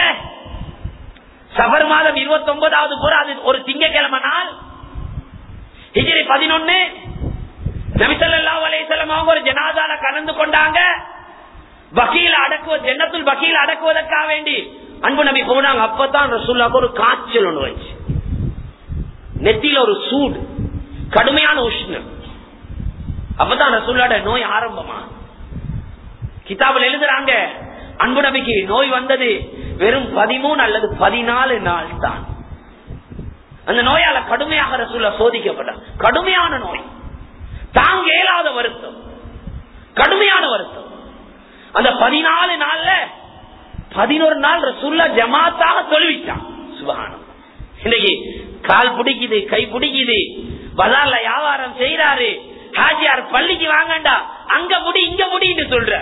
சபர் மாதம் இருபத்தி ஒன்பதாவது புற அது ஒரு திங்கக்கிழமை நாள் ஹிஜிரி பதினொன்னு நபிசல்லா அலையம் அவங்க ஒரு ஜனாதால கலந்து கொண்டாங்க வக்கீல அடக்குவ ஜன்னத்துல் வக்கீல அடக்குவதற்காக வேண்டி அன்பு நபி போனாங்க அப்பதான் ரசூல்லாக்கு ஒரு காய்ச்சல் ஒண்ணு வச்சு நெத்தியில ஒரு சூடு கடுமையான உஷ்ணம் அப்பதான் ரசூல்லாட நோய் ஆரம்பமா கிதாபில் எழுதுறாங்க அன்பு நபிக்கு நோய் வந்தது வெறும் பதிமூணு அல்லது பதினாலு நாள் தான் அந்த நோயால கடுமையாக ரசூல்லா சோதிக்கப்பட்ட கடுமையான நோய் தாங்க இயலாத வருத்தம் கடுமையான வருத்தம் அந்த பதினாலு நாள்ல பதினோரு நாள் ரசூல்லா ஜமாத்தாக தொழுவிச்சான் சுபகானம் இன்னைக்கு கால் பிடிக்குது கை பிடிக்குது பஜார்ல வியாபாரம் செய்யறாரு ஹாஜியார் பள்ளிக்கு வாங்கண்டா அங்க முடி இங்க முடின்னு சொல்ற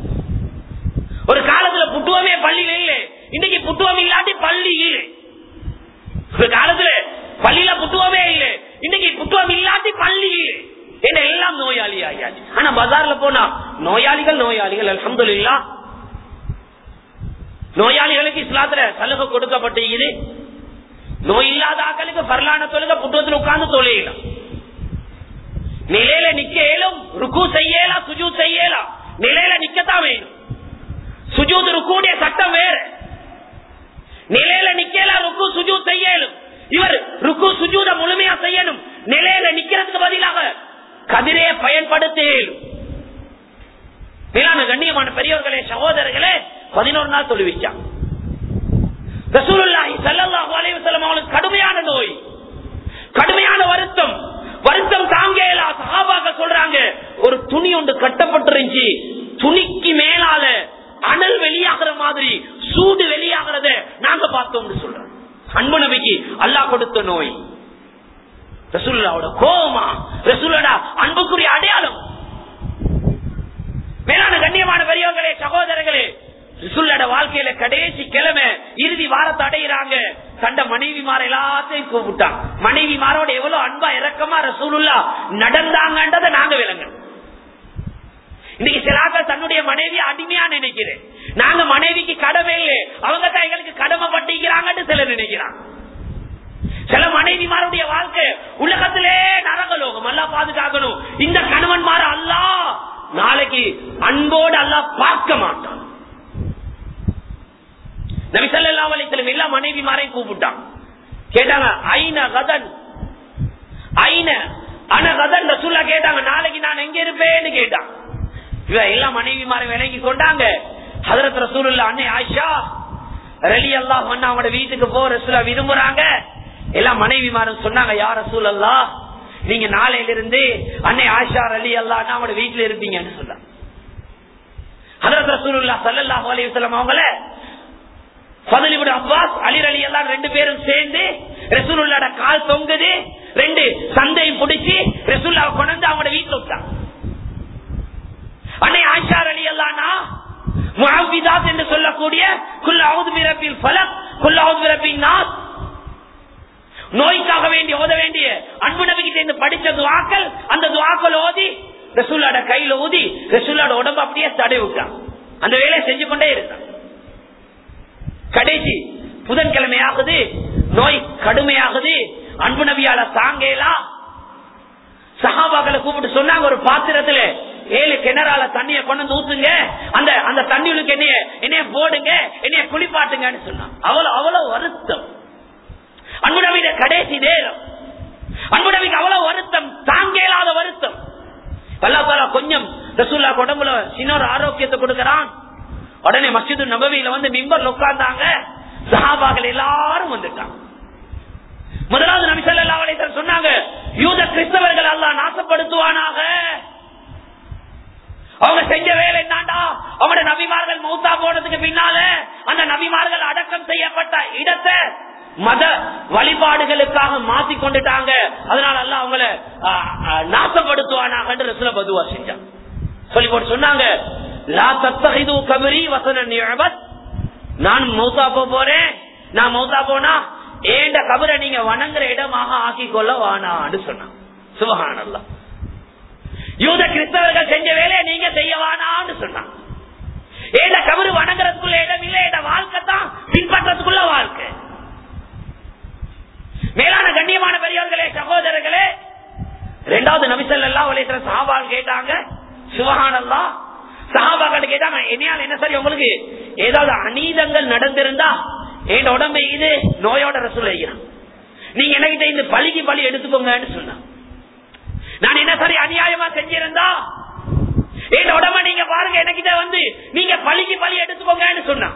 ஒரு காலத்துல புட்டுவமே பள்ளியில இல்லை இன்னைக்கு புட்டுவம் இல்லாட்டி பள்ளி இல்லை ஒரு காலத்துல பள்ளியில புத்துவமே இல்லை இன்னைக்கு புத்துவம் இல்லாட்டி பள்ளி இல்லை என்ன எல்லாம் நோயாளி ஆகியாச்சு ஆனா பஜார்ல போனா நோயாளிகள் நோயாளிகள் அலமதுல்லா நோயாளிகளுக்கு இஸ்லாத்துல சலுகை கொடுக்கப்பட்டிருக்குது நோய் இல்லாத ஆக்களுக்கு பரலான தொழுக புத்துவத்தில் உட்கார்ந்து தொழிலாம் நிலையில நிக்க இயலும் ருக்கு செய்யலாம் சுஜூ செய்யலாம் நிலையில நிக்கத்தான் வேணும் சுஜூத் ருக்குடைய சட்டம் வேற நிலையில நிக்கலாம் ருக்கு சுஜூ செய்யலும் இவர் ருக்கு சுஜூத முழுமையா செய்யணும் நிலையில நிக்கிறதுக்கு பதிலாக கதிரே பயன்படுத்த இயலும் மேலான கண்ணியமான பெரியவர்களே சகோதரர்களே பதினோரு நாள் தொழுவிச்சான் ரசூலுல்லாஹி ஸல்லல்லாஹு அலைஹி வஸல்லம் அவங்களுக்கு கடுமையான நோய் கடுமையான வருத்தம் வருத்தம் தாங்கேலா சஹாபாக்க சொல்றாங்க ஒரு துணி ஒன்று கட்டப்பட்டிருந்துச்சு துணிக்கு மேலால அனல் வெளியாகிற மாதிரி சூடு வெளியாகிறத நாங்க பார்த்தோம்னு சொல்றோம் அன்பு நபிக்கு அல்லாஹ் கொடுத்த நோய் ரசூல்லாவோட கோபமா ரசூலோட அன்புக்குரிய அடையாளம் மேலான கண்ணியமான பெரியவர்களே சகோதரர்களே ரிசுல்லோட வாழ்க்கையில கடைசி கிழமை இறுதி வாரத்தை அடையிறாங்க கண்ட மனைவி மாற எல்லாத்தையும் கூப்பிட்டான் மனைவி மாரோட எவ்வளவு அன்பா இறக்கமா ரசூலுல்லா நடந்தாங்கன்றதை நாங்க விளங்க இன்னைக்கு சிலாக்கள் தன்னுடைய மனைவி அடிமையா நினைக்கிறேன் நாங்க மனைவிக்கு கடமை இல்லை அவங்க தான் எங்களுக்கு கடமை பட்டிக்கிறாங்கன்னு சிலர் நினைக்கிறாங்க சில மனைவிமாருடைய வாழ்க்கை உலகத்திலே நரகலோகம் எல்லாம் பாதுகாக்கணும் இந்த கணவன்மார அல்லா நாளைக்கு அன்போடு அல்லா பார்க்க மாட்டான் நபி ஸல்லல்லாஹு அலைஹி வஸல்லம் எல்லா மனைவிமாரையும் கூப்பிட்டான் கேட்டாங்க ஐன கதன் ஐன அன கதன் ரசூல்லா கேட்டாங்க நாளைக்கு நான் எங்க இருப்பேன்னு கேட்டான் இவ எல்லா மனைவிமாரை விலகி கொண்டாங்க ஹதரத் ரசூலுல்லா அன்னை ஆயிஷா ரலி அல்லாஹ் அண்ணா அவனோட வீட்டுக்கு போ ரசூலா விரும்புறாங்க எல்லா மனைவிமாரும் சொன்னாங்க யார் ரசூல் அல்லா நீங்க நாளையில இருந்து அன்னை ஆயிஷா ரலி அல்லா அண்ணா அவனோட வீட்டுல இருப்பீங்கன்னு சொன்னாங்க ஹதரத் ரசூலுல்லா ஸல்லல்லாஹு அலைஹி வஸல்லம் அவங்கள ஃபதலிபுன் அப்பாஸ் அலி அலி எல்லாம் ரெண்டு பேரும் சேர்ந்து ரசூலுல்லாட கால் தொங்குது ரெண்டு சந்தையும் பிடிச்சி ரசூல்லாவை கொண்டு அவங்களோட வீட்டுல விட்டாங்க அன்னை ஆயிஷார் அலி அல்லானா முஹாபிதாத் என்று சொல்லக்கூடிய குல் அவுது பிறப்பில் பலக் குல் அவுது பிறப்பின் நாஸ் நோய்க்காக வேண்டி ஓத வேண்டிய அன்பு நபிக்கு சேர்ந்து படிச்ச துவாக்கள் அந்த துவாக்கள் ஓதி ரசூல்லாட கையில ஊதி ரசூல்லாட உடம்பு அப்படியே தடை விட்டான் அந்த வேலையை செஞ்சு கொண்டே இருந்தான் கடைசி புதன்கிழமை ஆகுது நோய் கடுமையாகுது அன்பு நபியால தாங்கலாம் சஹாபாக்களை கூப்பிட்டு சொன்னாங்க ஒரு பாத்திரத்துல ஏழு கிணறால தண்ணிய கொண்டு வந்து ஊத்துங்க அந்த அந்த தண்ணிகளுக்கு என்னைய என்னைய போடுங்க என்னைய குளிப்பாட்டுங்கன்னு சொன்னான் அவ்வளவு அவ்வளவு வருத்தம் அன்பு நபியில கடைசி நேரம் அன்பு நபிக்கு அவ்வளவு வருத்தம் தாங்க இயலாத வருத்தம் பல்லாத்தாலா கொஞ்சம் ரசூல்லா உடம்புல சின்ன ஒரு ஆரோக்கியத்தை கொடுக்கறான் உடனே மஸ்ஜிது நபவியில வந்து மிம்பர்ல உட்கார்ந்தாங்க சஹாபாக்கள் எல்லாரும் வந்துட்டாங்க முதலாவது நபி ஸல்லல்லாஹு அலைஹி வஸல்லம் சொன்னாங்க யூத கிறிஸ்தவர்கள் அல்லாஹ் நாசப்படுத்துவானாக அவங்க செஞ்ச வேலை என்னடா அவங்களோட நபிமார்கள் மௌத்தா போனதுக்கு பின்னால அந்த நபிமார்கள் அடக்கம் செய்யப்பட்ட இடத்தை மத வழிபாடுகளுக்காக மாத்தி கொண்டுட்டாங்க அதனால அல்ல அவங்கள நாசப்படுத்துவானாக ரசுல பதுவா செஞ்சான் சொல்லி போட்டு சொன்னாங்க லா தத்தகிது கபரி வசன நியபத் நான் மௌத்தா போக போறேன் நான் மௌத்தா போனா ஏண்ட கபரை நீங்க வணங்குற இடமாக ஆக்கி கொள்ள வானான்னு சொன்னான் சுபகானல்லா யூத கிறிஸ்தவர்கள் செஞ்ச வேலையை நீங்க செய்ய வானான்னு சொன்னான் ஏண்ட கபரு வணங்குறதுக்குள்ள இடம் இல்ல ஏண்ட வாழ்க்கை தான் பின்பற்றதுக்குள்ள வாழ்க்கை மேலான கண்ணியமான பெரியவர்களே சகோதரர்களே ரெண்டாவது நபிசல்லா உலக சாபால் கேட்டாங்க சுபகானல்லா சஹாபாக்கள் கேட்டாங்க என்னையால் என்ன சரி உங்களுக்கு ஏதாவது அநீதங்கள் நடந்திருந்தா என் உடம்பு இது நோயோட ரசூல் ஐயான் நீங்க என்கிட்ட இந்த பழிக்கு பழி எடுத்துக்கோங்கன்னு சொன்ன நான் என்ன சரி அநியாயமா செஞ்சிருந்தா என் உடம்ப நீங்க பாருங்க என்கிட்ட வந்து நீங்க பழிக்கு பழி எடுத்துக்கோங்கன்னு சொன்னா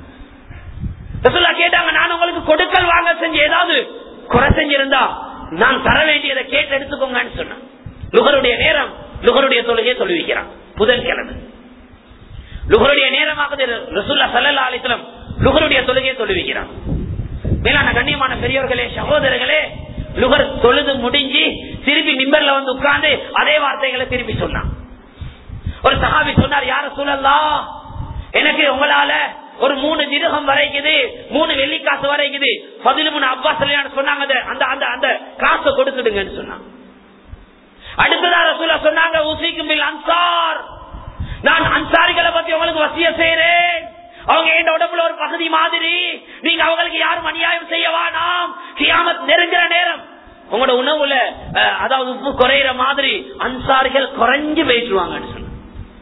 ரசூல்லா கேட்டாங்க நான் உங்களுக்கு கொடுக்கல் வாங்க செஞ்சு ஏதாவது குறை செஞ்சிருந்தா நான் தர வேண்டியதை கேட்டு எடுத்துக்கோங்கன்னு சொன்னேன் லுகருடைய நேரம் லுகருடைய தொழுகையை சொல்லி வைக்கிறான் புதன்கிழமை லுகருடைய நேரமாகுது ரசூல்லா சல்லா அலிஸ்லம் லுகருடைய தொழுகையை சொல்லி வைக்கிறான் மேலான கண்ணியமான பெரியவர்களே சகோதரர்களே லுகர் தொழுது முடிஞ்சு திருப்பி நிம்பர்ல வந்து உட்கார்ந்து அதே வார்த்தைகளை திருப்பி சொன்னான் ஒரு சகாபி சொன்னார் யார சூழல்லா எனக்கு உங்களால ஒரு மூணு திருகம் வரைக்குது மூணு வெள்ளிக்காசு வரைக்குது பதிலுமூணு அப்பா சொல்லியான்னு சொன்னாங்க அந்த அந்த அந்த காசை கொடுத்துடுங்கன்னு சொன்னாங்க அடுத்ததா ரசூலா சொன்னாங்க உசிக்கும் பில் அன்சார் நான் அன்சாரிகளை பத்தி உங்களுக்கு வசிய செய்யறேன் அவங்க என் உடம்புல ஒரு பகுதி மாதிரி நீங்க அவங்களுக்கு யாரும் அநியாயம் செய்ய வேணாம் கியாமத் நெருங்குற நேரம் உங்களோட உணவுல அதாவது உப்பு குறையிற மாதிரி அன்சாரிகள் குறைஞ்சு பேசுவாங்கன்னு சொன்னாங்க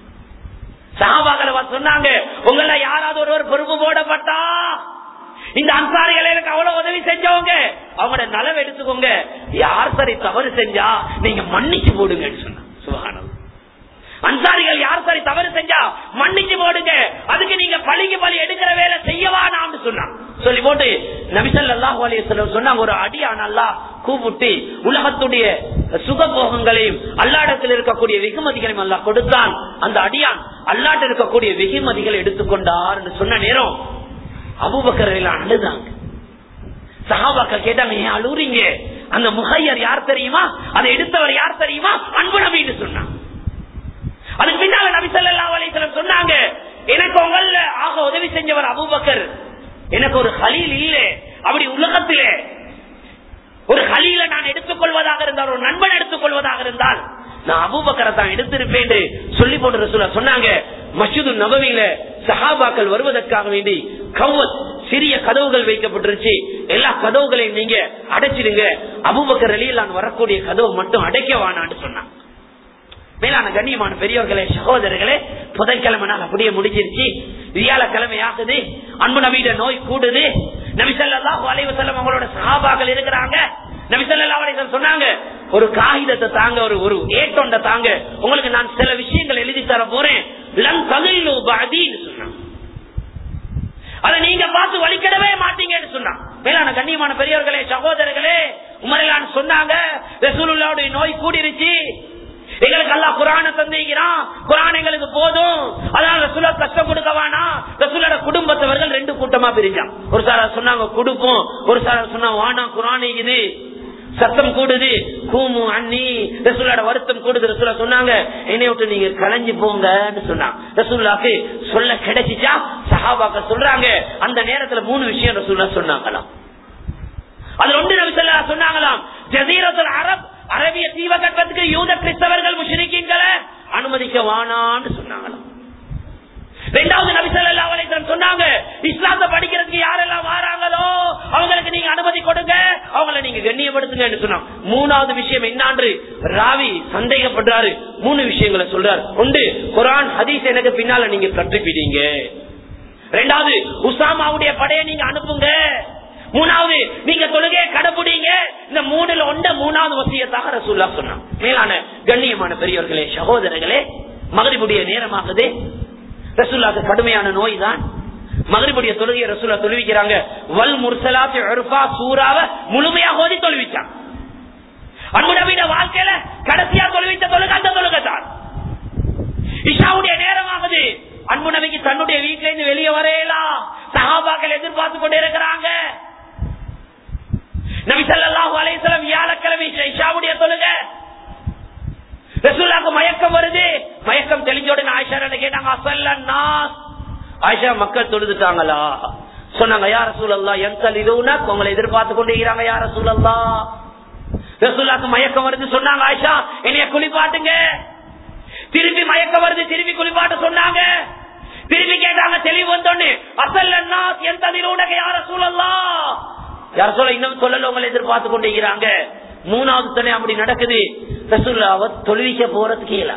சகாபாக்களை சொன்னாங்க உங்கள யாராவது ஒருவர் பொறுப்பு போடப்பட்டா இந்த அன்சாரிகள் எனக்கு அவ்வளவு உதவி செஞ்சவங்க அவங்களோட நலவு எடுத்துக்கோங்க யார் சரி தவறு செஞ்சா நீங்க மன்னிச்சு போடுங்கன்னு சொன்னாங்க சுகானம் அன்சாரிகள் யார் சரி தவறு செஞ்சா மன்னிச்சு போடுங்க அதுக்கு நீங்க பழிக்கு பழி எடுக்கிற வேலை செய்யவா நாம் சொன்னான் சொல்லி போட்டு நபிசல் அல்லாஹ் அலிஸ்லம் சொன்னாங்க ஒரு அடியான் அல்லா கூப்பிட்டு உலகத்துடைய சுகபோகங்களையும் அல்லாடத்தில் இருக்கக்கூடிய வெகுமதிகளையும் அல்லா கொடுத்தான் அந்த அடியான் அல்லாட்ட இருக்கக்கூடிய வெகுமதிகளை எடுத்துக்கொண்டார் என்று சொன்ன நேரம் அபுபக்கரையில் அழுதாங்க சகாபாக்கள் கேட்டாங்க ஏன் அழுறீங்க அந்த முகையர் யார் தெரியுமா அதை எடுத்தவர் யார் தெரியுமா அன்பு நபின்னு சொன்னான் அதுக்கு பின்னால நபி சொல்லா அலிஸ்லம் சொன்னாங்க எனக்கு உங்கள ஆக உதவி செஞ்சவர் அபுபக்கர் எனக்கு ஒரு ஹலீல் இல்ல அப்படி உலகத்திலே ஒரு ஹலீல நான் எடுத்துக்கொள்வதாக இருந்தால் ஒரு நண்பன் எடுத்துக்கொள்வதாக இருந்தால் நான் அபுபக்கரை தான் எடுத்திருப்பேன் சொல்லி போட்டு ரசூலா சொன்னாங்க மசூது நபவியில சஹாபாக்கள் வருவதற்காக வேண்டி கவ்வத் சிறிய கதவுகள் வைக்கப்பட்டிருச்சு எல்லா கதவுகளையும் நீங்க அடைச்சிடுங்க அபுபக்கர் அலியலான் வரக்கூடிய கதவு மட்டும் அடைக்க வானான்னு சொன்னான் மேலான கண்ணியமான பெரியவர்களே சகோதரர்களே புதன்கிழமை நாள் அப்படியே முடிஞ்சிருச்சு வியாழக்கிழமை ஆகுது அன்பு நபியிட நோய் கூடுது நபிசல்லாஹு அலைவசல்லம் அவங்களோட சகாபாக்கள் இருக்கிறாங்க நபிசல்லா அலைவசம் சொன்னாங்க ஒரு காகிதத்தை தாங்க ஒரு ஒரு ஏட்டொண்ட தாங்க உங்களுக்கு நான் சில விஷயங்கள் எழுதி தர போறேன் லன் தகில்லு பாதின்னு சொன்னாங்க அதை நீங்க பார்த்து வலிக்கிடவே மாட்டீங்கன்னு சொன்னான் மேலான கண்ணியமான பெரியவர்களே சகோதரர்களே உமரலான் சொன்னாங்க ரசூலுல்லாவுடைய நோய் கூடிருச்சு எங்களுக்கு அல்லா குரான தந்திக்கிறான் குரான் எங்களுக்கு போதும் அதனால ரசூலா கஷ்டம் கொடுக்க வேணாம் ரசூலோட குடும்பத்தவர்கள் ரெண்டு கூட்டமா பிரிஞ்சான் ஒரு சார் சொன்னாங்க கொடுப்போம் ஒரு சார் சொன்னாங்க வானா குரான் இது சத்தம் கூடுது கூமு அண்ணி ரசூலோட வருத்தம் கூடுது ரசூலா சொன்னாங்க என்னை விட்டு நீங்க கலைஞ்சு போங்கன்னு சொன்னாங்க ரசூல்லாக்கு சொல்ல கிடைச்சிச்சா சஹாபாக்க சொல்றாங்க அந்த நேரத்துல மூணு விஷயம் ரசூல்லா சொன்னாங்களாம் அது ஒன்று நபி சொன்னாங்களாம் ஜசீரத்துல் அரப் அரபிய தீபகற்பத்துக்கு யூத கிறிஸ்தவர்கள் முஷரிக்கீங்களை அனுமதிக்க வானான்னு சொன்னாங்களாம் ரெண்டாவது நபிசல்லா அலைத்தன் சொன்னாங்க இஸ்லாத்தை படிக்கிறதுக்கு யாரெல்லாம் வாராங்களோ அவங்களுக்கு நீங்க அனுமதி கொடுங்க அவங்களை நீங்க கண்ணியப்படுத்துங்க சொன்னாங்க மூணாவது விஷயம் என்னான்று ராவி சந்தேகப்படுறாரு மூணு விஷயங்களை சொல்றாரு ஒன்று குரான் ஹதீஸ் எனக்கு பின்னால நீங்க கற்றுப்பிட்டீங்க ரெண்டாவது உசாமாவுடைய படையை நீங்க அனுப்புங்க மூணாவது நீங்க தொழுகையை கடைபிடிங்க இந்த மூணுல ஒண்ட மூணாவது வசியத்தாக ரசூல்லா சொன்னான் மேலான கண்ணியமான பெரியவர்களே சகோதரர்களே மகரிபுடைய நேரமாகுது ரசூல்லாக்கு கடுமையான நோய் தான் மகரிபுடைய தொழுகையை ரசூல்லா தொழுவிக்கிறாங்க வல் முர்சலாத்து அருஃபா சூறாவ முழுமையா ஓதி தொழுவிச்சான் அன்பு நவீன வாழ்க்கையில கடைசியா தொழுவித்த தொழுகை அந்த தொழுகை தான் இஷாவுடைய நேரமாகுது அன்பு நபிக்கு தன்னுடைய வீட்டுல இருந்து வெளியே வரையலாம் சகாபாக்கள் எதிர்பார்த்து கொண்டே இருக்கிறாங்க நபி சல்லாஹூ அலையம் வியாழக்கிழமை இஷாவுடைய தொழுக ரசூல்லாக்கு மயக்கம் வருது மயக்கம் தெளிஞ்சோட ஆயிஷா கேட்டாங்க அசல்லா ஆயிஷா மக்கள் தொழுதுட்டாங்களா சொன்னாங்க யார சூழல்லா எந்த இதுனா உங்களை எதிர்பார்த்து கொண்டே இருக்கிறாங்க யார சூழல்லா ரசூல்லாக்கு மயக்கம் வருது சொன்னாங்க ஆயிஷா என்னைய குளிப்பாட்டுங்க திரும்பி மயக்கம் வருது திரும்பி குளிப்பாட்ட சொன்னாங்க திரும்பி கேட்டாங்க தெளிவு வந்தோன்னு அசல்லா எந்த நிறுவனங்க யார சூழல்லா யார சொல்ல இன்னும் சொல்லல உங்களை எதிர்பார்த்து கொண்டிருக்கிறாங்க மூணாவது துணை அப்படி நடக்குது ரசூல்லாவ தொழுவிக்க போறதுக்கு இல்ல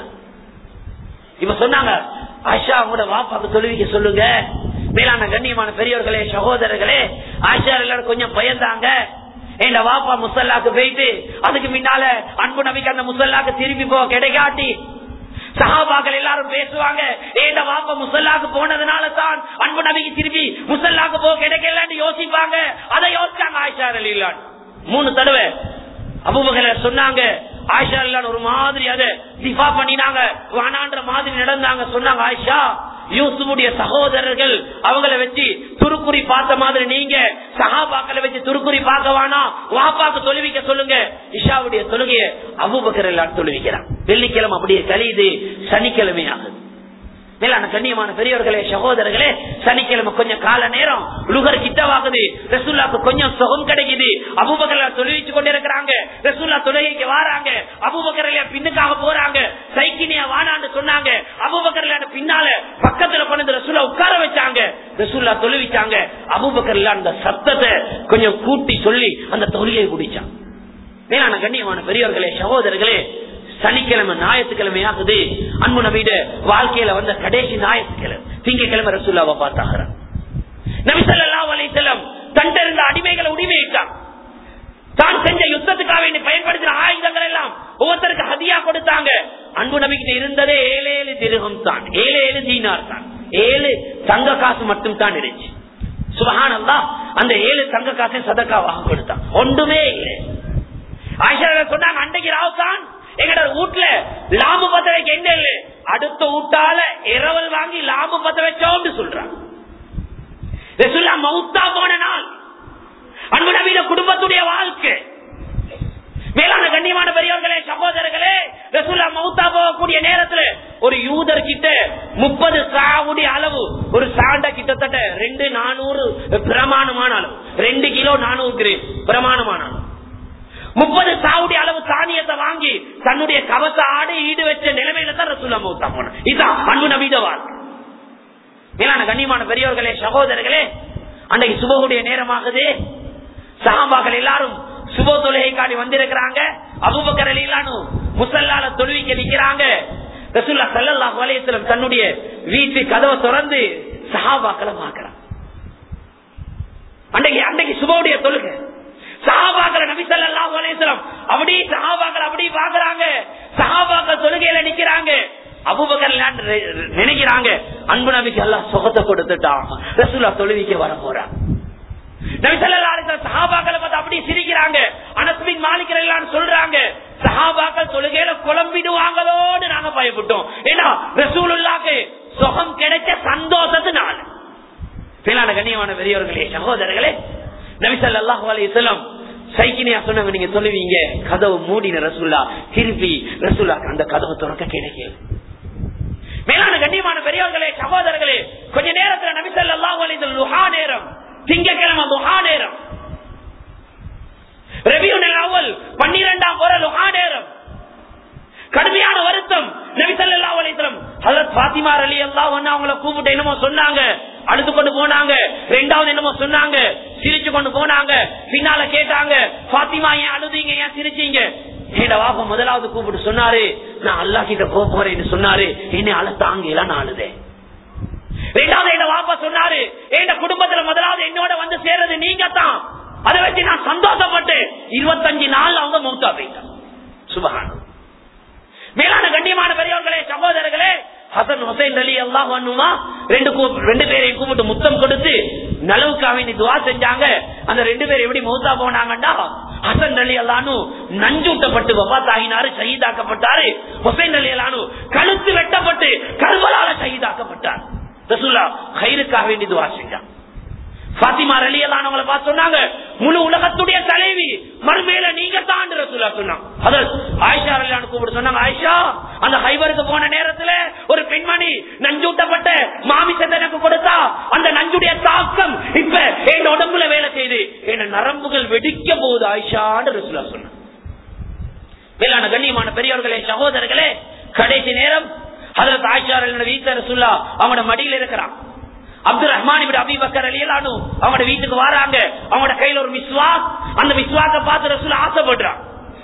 இப்ப சொன்னாங்க ஆஷா அவங்களோட வாப்பாக்கு தொழுவிக்க சொல்லுங்க மேலான கண்ணியமான பெரியவர்களே சகோதரர்களே ஆஷா எல்லாரும் கொஞ்சம் பயந்தாங்க என் வாப்பா முசல்லாக்கு போயிட்டு அதுக்கு முன்னால அன்பு நபிக்கு அந்த முசல்லாக்கு திரும்பி போக கிடைக்காட்டி சகாபாக்கள் எல்லாரும் பேசுவாங்க ஏண்ட வாப்ப முசல்லாக்கு போனதுனால தான் அன்பு நபிக்கு திருப்பி முசல்லாக்கு போக கிடைக்கலன்னு யோசிப்பாங்க அதை யோசிச்சாங்க ஆயிஷா அலிலான் மூணு தடவை அபுபகர சொன்னாங்க ஆயிஷா அலிலான் ஒரு மாதிரி அதை திஃபா பண்ணினாங்க வானான்ற மாதிரி நடந்தாங்க சொன்னாங்க ஆயிஷா யூசுடைய சகோதரர்கள் அவங்கள வச்சு துருக்குறி பார்த்த மாதிரி நீங்க சகாபாக்களை வச்சு துருக்குறி பார்க்க வேணாம் வாப்பாக்கு தொழுவிக்க சொல்லுங்க இஷாவுடைய தொழுகைய அபுபக்கர் எல்லாம் தொழுவிக்கிறான் வெள்ளிக்கிழமை அப்படியே கழியுது சனிக்கிழமை ஆகுது மேலான கண்ணியமான பெரியவர்களே சகோதரர்களே சனிக்கிழமை கொஞ்சம் கால நேரம் லுகர் கிட்டவாகுது ரசூல்லாக்கு கொஞ்சம் சுகம் கிடைக்குது அபுபக்கர் தொழுவிச்சு கொண்டு இருக்கிறாங்க ரசூல்லா தொழுகைக்கு வாராங்க அபுபக்கர் பின்னுக்காக போறாங்க சைக்கினியா வானான்னு சொன்னாங்க அபுபக்கர் பின்னால பக்கத்துல கொண்டு ரசூல்லா உட்கார வச்சாங்க ரசூல்லா தொழுவிச்சாங்க அபுபக்கர் அந்த சத்தத்தை கொஞ்சம் கூட்டி சொல்லி அந்த தொழுகையை குடிச்சான் மேலான கண்ணியமான பெரியவர்களே சகோதரர்களே சனிக்கிழமை ஞாயிற்றுக்கிழமை ஆகுது அன்பு நபீட வாழ்க்கையில வந்த கடைசி ஞாயிற்றுக்கிழமை திங்கக்கிழமை ரசூல்லாவை பார்த்தாங்க நபிசல்லா அலிசல்லம் தண்ட இருந்த அடிமைகளை உரிமையிட்டான் தான் செஞ்ச யுத்தத்துக்காக வேண்டி பயன்படுத்தின ஆயுதங்கள் எல்லாம் ஒவ்வொருத்தருக்கு ஹதியா கொடுத்தாங்க அன்பு நபிக்கிட்ட இருந்ததே ஏழு ஏழு திருகம் தான் ஏழு ஏழு தீனார் தான் ஏழு தங்க காசு மட்டும் தான் இருந்துச்சு சுபகானந்தா அந்த ஏழு தங்க காசை சதக்காவாக கொடுத்தான் ஒன்றுமே இல்லை ஆயிஷா சொன்னாங்க அன்றைக்கு ராவ் தான் எங்கட வீட்டுல லாபு பத்த வைக்க என்ன இல்ல அடுத்த வீட்டால இரவல் வாங்கி லாபு பத்த வச்சோன்னு சொல்றாங்க மவுத்தா போன நாள் அன்பு நவீன குடும்பத்துடைய வாழ்க்கை மேலான கண்ணியமான பெரியவர்களே சகோதரர்களே ரசூல்லா மவுத்தா போகக்கூடிய நேரத்துல ஒரு யூதர் கிட்ட முப்பது சாவுடைய அளவு ஒரு சாண்ட கிட்டத்தட்ட ரெண்டு நானூறு பிரமாணமான அளவு ரெண்டு கிலோ நானூறு கிராம் பிரமாணமான அளவு முப்பது சாவுடி அளவு தானியத்தை வாங்கி தன்னுடைய கவச ஆடு ஈடு வச்ச நிலைமையில தான் ரசூல்லா மௌத்தா போன இதுதான் அன்பு நபீத வாழ்க்கை மேலான கண்ணியமான பெரியவர்களே சகோதரர்களே அன்றைக்கு சுபகுடைய நேரமாகுது சகாபாக்கள் எல்லாரும் சுப தொழுகை காடி வந்திருக்கிறாங்க அபுபக்கர் எல்லாரும் முசல்லால தொழுவிக்க நிக்கிறாங்க ரசூல்லா சல்லல்லாஹு அலைஹி வஸல்லம் தன்னுடைய வீட்டு கதவை திறந்து சஹாபாக்களை பார்க்கறாங்க அன்றைக்கு அன்றைக்கு சுபவுடைய தொழுகை சஹாபாக்களை நபி ஸல்லல்லாஹு அலைஹி வஸல்லம் அப்படி சஹாபாக்கள் அப்படி பார்க்கறாங்க சஹாபாக்கள் தொழுகையில நிக்கிறாங்க அபூபக்கர் எல்லாம் நினை- நினைக்கிறாங்க அன்பு நபிக்கு எல்லாம் சுகத்தை கொடுத்துட்டான் ரசூல்லா தொழுவிக்க வர போறான் நபி ஸல்லல்லாஹு அலைஹி வஸல்லம் சஹாபாக்களை பார்த்து அப்படியே சிரிக்கிறாங்க அனஸ் பின் மாலிக் எல்லாம் சொல்றாங்க சஹாபாக்கள் தொழுகையில குழம்பிடுவாங்களோன்னு நாங்க பயப்பட்டோம் ஏன்னா ரசூலுல்லாஹ்க்கு சுகம் கிடைச்ச சந்தோஷத்தினால மேலான கண்ணியமான பெரியவர்களே சகோதரர்களே நபி ஸல்லல்லாஹு அலைஹி வஸல்லம் சைக்கினியா சொன்னவங்க நீங்க சொல்லுவீங்க கதவு மூடின ரசூல்லா திருப்பி ரசூல்லாக்கு அந்த கதவு திறக்க கிடைக்கல மேலான கண்ணியமான பெரியவர்களே சகோதரர்களே கொஞ்ச நேரத்துல நபி ஸல்லல்லாஹு அலைஹி வஸல்லம் லுஹா நேரம் திங்கக்கிழமை லுஹா நேரம் ரபியுல் அவ்வல் பன்னிரெண்டாம் முறை லுஹா நேரம் கடுமையான வருத்தம் நபி ஸல்லல்லாஹு அலைஹி வஸல்லம் ஹஜரத் ஃபாத்திமா ரலியல்லாஹு அன்ஹா அவங்கள கூப்பிட்டு என்னமோ சொன்னாங்க அழுத்து கொண்டு போனாங்க ரெண்டாவது என்னமோ சொன்னாங்க சிரிச்சு கொண்டு போனாங்க பின்னால கேட்டாங்க ஃபாத்திமா ஏன் அழுதீங்க ஏன் சிரிச்சீங்க என்னோட வாப்பா முதலாவது கூப்பிட்டு சொன்னாரு நான் அல்லாஹ் கிட்ட போக போறேன்னு சொன்னாரு என்னை அழ தாங்கல நான் அழுதேன் ரெண்டாவது என்ன வாப்பா சொன்னாரு என் குடும்பத்துல முதலாவது என்னோட வந்து சேர்றது நீங்க தான் அதை வச்சு நான் சந்தோஷப்பட்டு இருபத்தஞ்சு நாள் அவங்க மௌத்தா போயிட்டான் சுபகானம் மேலான கண்ணியமான பெரியவர்களே சகோதரர்களே ஹசன் ஹுசைன் அலி அல்லாஹ் பண்ணுமா ரெண்டு கூ- ரெண்டு பேரையும் கூப்பிட்டு முத்தம் கொடுத்து நலவுக்காக வேண்டி துவா செஞ்சாங்க அந்த ரெண்டு பேரும் எப்படி மௌத்தா போனாங்கண்டா ஹசன் அலி அல்லானு நஞ்சூட்டப்பட்டு வபாத்தாகினாரு ஷஹீதாக்கப்பட்டாரு ஹுசைன் அலி அல்லானு கழுத்து வெட்டப்பட்டு கருவலால ஷஹீதாக்கப்பட்டார் ரசூல்லா கயிறுக்காக வேண்டி துவா செஞ்சாங்க பாத்திமா ரலியலானவங்களை பார்த்து சொன்னாங்க முழு உலகத்துடைய தலைவி மறுமையில நீங்க தான் ரசூலா சொன்னாங்க அதாவது ஆயிஷா ரலியான கூப்பிட்டு சொன்னாங்க ஆயிஷா அந்த ஹைபருக்கு போன நேரத்துல ஒரு பெண்மணி நஞ்சூட்டப்பட்ட மாமிசத்தை எனக்கு கொடுத்தா அந்த நஞ்சுடைய தாக்கம் இப்ப என் உடம்புல வேலை செய்து என் நரம்புகள் வெடிக்க போகுது ஆயிஷான்னு ரசூலா சொன்னாங்க மேலான கண்ணியமான பெரியவர்களே சகோதரர்களே கடைசி நேரம் அதற்கு ஆயிஷா வீட்டுல ரசூல்லா அவனோட மடியில இருக்கிறான் அப்துல் ரஹ்மான் இப்படி அபிபக்கர் அலியலானு அவனோட வீட்டுக்கு வராங்க அவனோட கையில ஒரு மிஸ்வாக் அந்த மிஸ்வாக்க பார்த்து ரசூல் ஆசைப்படுறான்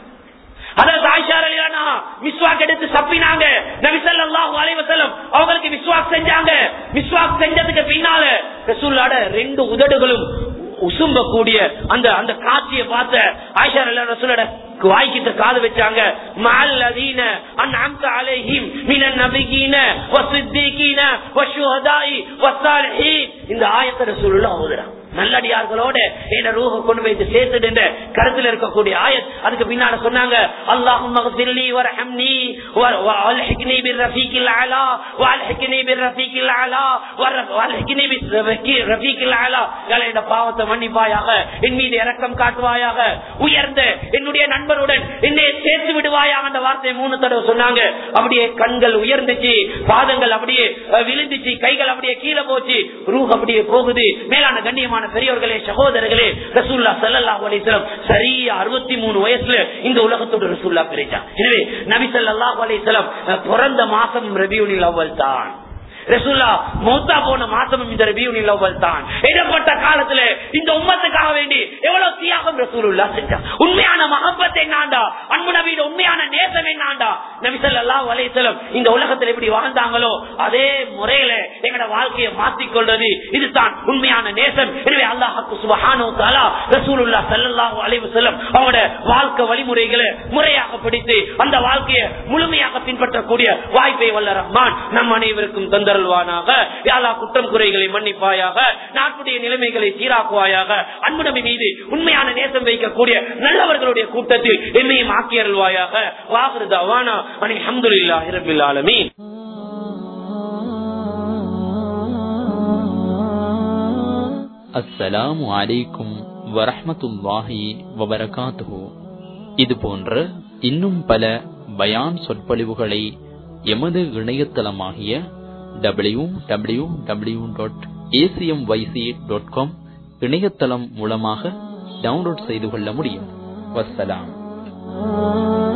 அதாவது ஆயிஷா அலியானா மிஸ்வாக் எடுத்து சப்பினாங்க நபி ஸல்லல்லாஹு அலைஹி வஸல்லம் அவங்களுக்கு மிஸ்வாக் செஞ்சாங்க மிஸ்வாக் செஞ்சதுக்கு பின்னால ரசூலோட ரெண்டு உதடுகளும் உசும்பக்கூடிய அந்த அந்த காட்சியை பார்த்த ஆயிஷா அலியா ரசூலோட வாய்க்கிட்ட காது வச்சாங்க மல்லதீன அன்அம்த அலைஹிம் மினன் நபியீன வஸித்தீகீன வஷுஹதாஇ வஸ்ஸாலிஹீன் இந்த ஆயத்தை ரசூலுல்லாஹ் ஓதுறாங்க நல்லடியார்களோட என்ன ரூஹ கொண்டு போய் சேர்த்துட்டு கருத்துல இருக்கக்கூடிய ஆயத் அதுக்கு பின்னால சொன்னாங்க அல்லாஹும் மகசில்லி வரஹம்னி வல்ஹிக்னி பிர்ரஃபீகில் அலா வல்ஹிக்னி பிர்ரஃபீகில் அலா வல்ஹிக்னி பிர்ரஃபீகில் அலா என்ற பாவத்தை மன்னிப்பாயாக என் மீது இரக்கம் காட்டுவாயாக உயர்ந்த என்னுடைய நண்பருடன் என்னை சேர்த்து விடுவாயாக அந்த வார்த்தையை மூணு தடவை சொன்னாங்க அப்படியே கண்கள் உயர்ந்துச்சு பாதங்கள் அப்படியே அஹ், விழுந்துச்சு கைகள் அப்படியே கீழே போச்சு ரூஹ் அப்படியே போகுது மேலான கண்ணியமான பெரியவர்களே சகோதரர்களே ரசூல்லா ஸல்லல்லாஹு அலைஹி வஸல்லம் சரியா 63 வயசுல இந்த உலகத்தோட ரசூல்லா பிரிச்சான் எனவே நபி ஸல்லல்லாஹு அலைஹி வஸல்லம் அஹ், பிறந்த மாசம் ரபியுல் அவ்வல் தான் ரசூல்லா மௌத்தா போன மாசமும் இந்த ரபியுல் அவ்வல் தான் இடப்பட்ட காலத்துல இந்த உம்மத்துக்காக வேண்டி எவ்வளவு தியாகம் ரசூலுல்லா செஞ்சான் உண்மையான மகப்பத் என்னாண்டா அன்பு நபியோட உண்மையான நேசம் என்னாண்டா நபி ஸல்லல்லாஹு அலைஹி வஸல்லம் இந்த உலகத்துல எப்படி வாழ்ந்தாங்களோ அதே முறையில எங்கட வாழ்க்கையை மாற்றிக் கொள்வது இதுதான் உண்மையான நேசம் எனவே அல்லாஹ் சுபஹானஹு தஆலா ரசூலுல்லாஹ் ஸல்லல்லாஹு அலைஹி வஸல்லம் அவங்களோட வாழ்க்கை வழிமுறைகளை முறையாக பிடித்து அந்த வாழ்க்கையை முழுமையாக பின்பற்றக்கூடிய வாய்ப்பை வல்ல ரஹ்மான் நம் அனைவருக்கும் தந்தருள்வானாக யாரா குற்றம் குறைகளை மன்னிப்பாயாக நாட்டுடைய நிலைமைகளை சீராக்குவாயாக அன்பு நபி மீது உண்மையான நேசம் வைக்கக்கூடிய நல்லவர்களுடைய கூட்டத்தில் என்னையும் ஆக்கி அருள்வாயாக வாகுறது அவானா அனி அஹமதுல்லாஹி ரபில் ஆலமீன் அஸ்ஸலாமு அலைக்கும் வரஹ்மத்துல்லாஹி வபரகாத்துஹு இது போன்ற இன்னும் பல பயான் சொற்பொழிவுகளை எமது இணையதளமாகிய W W W dot ACM YC dot com இணையதளம் மூலமாக டவுன்லோட் செய்து கொள்ள முடியும் வஸ்ஸலாம்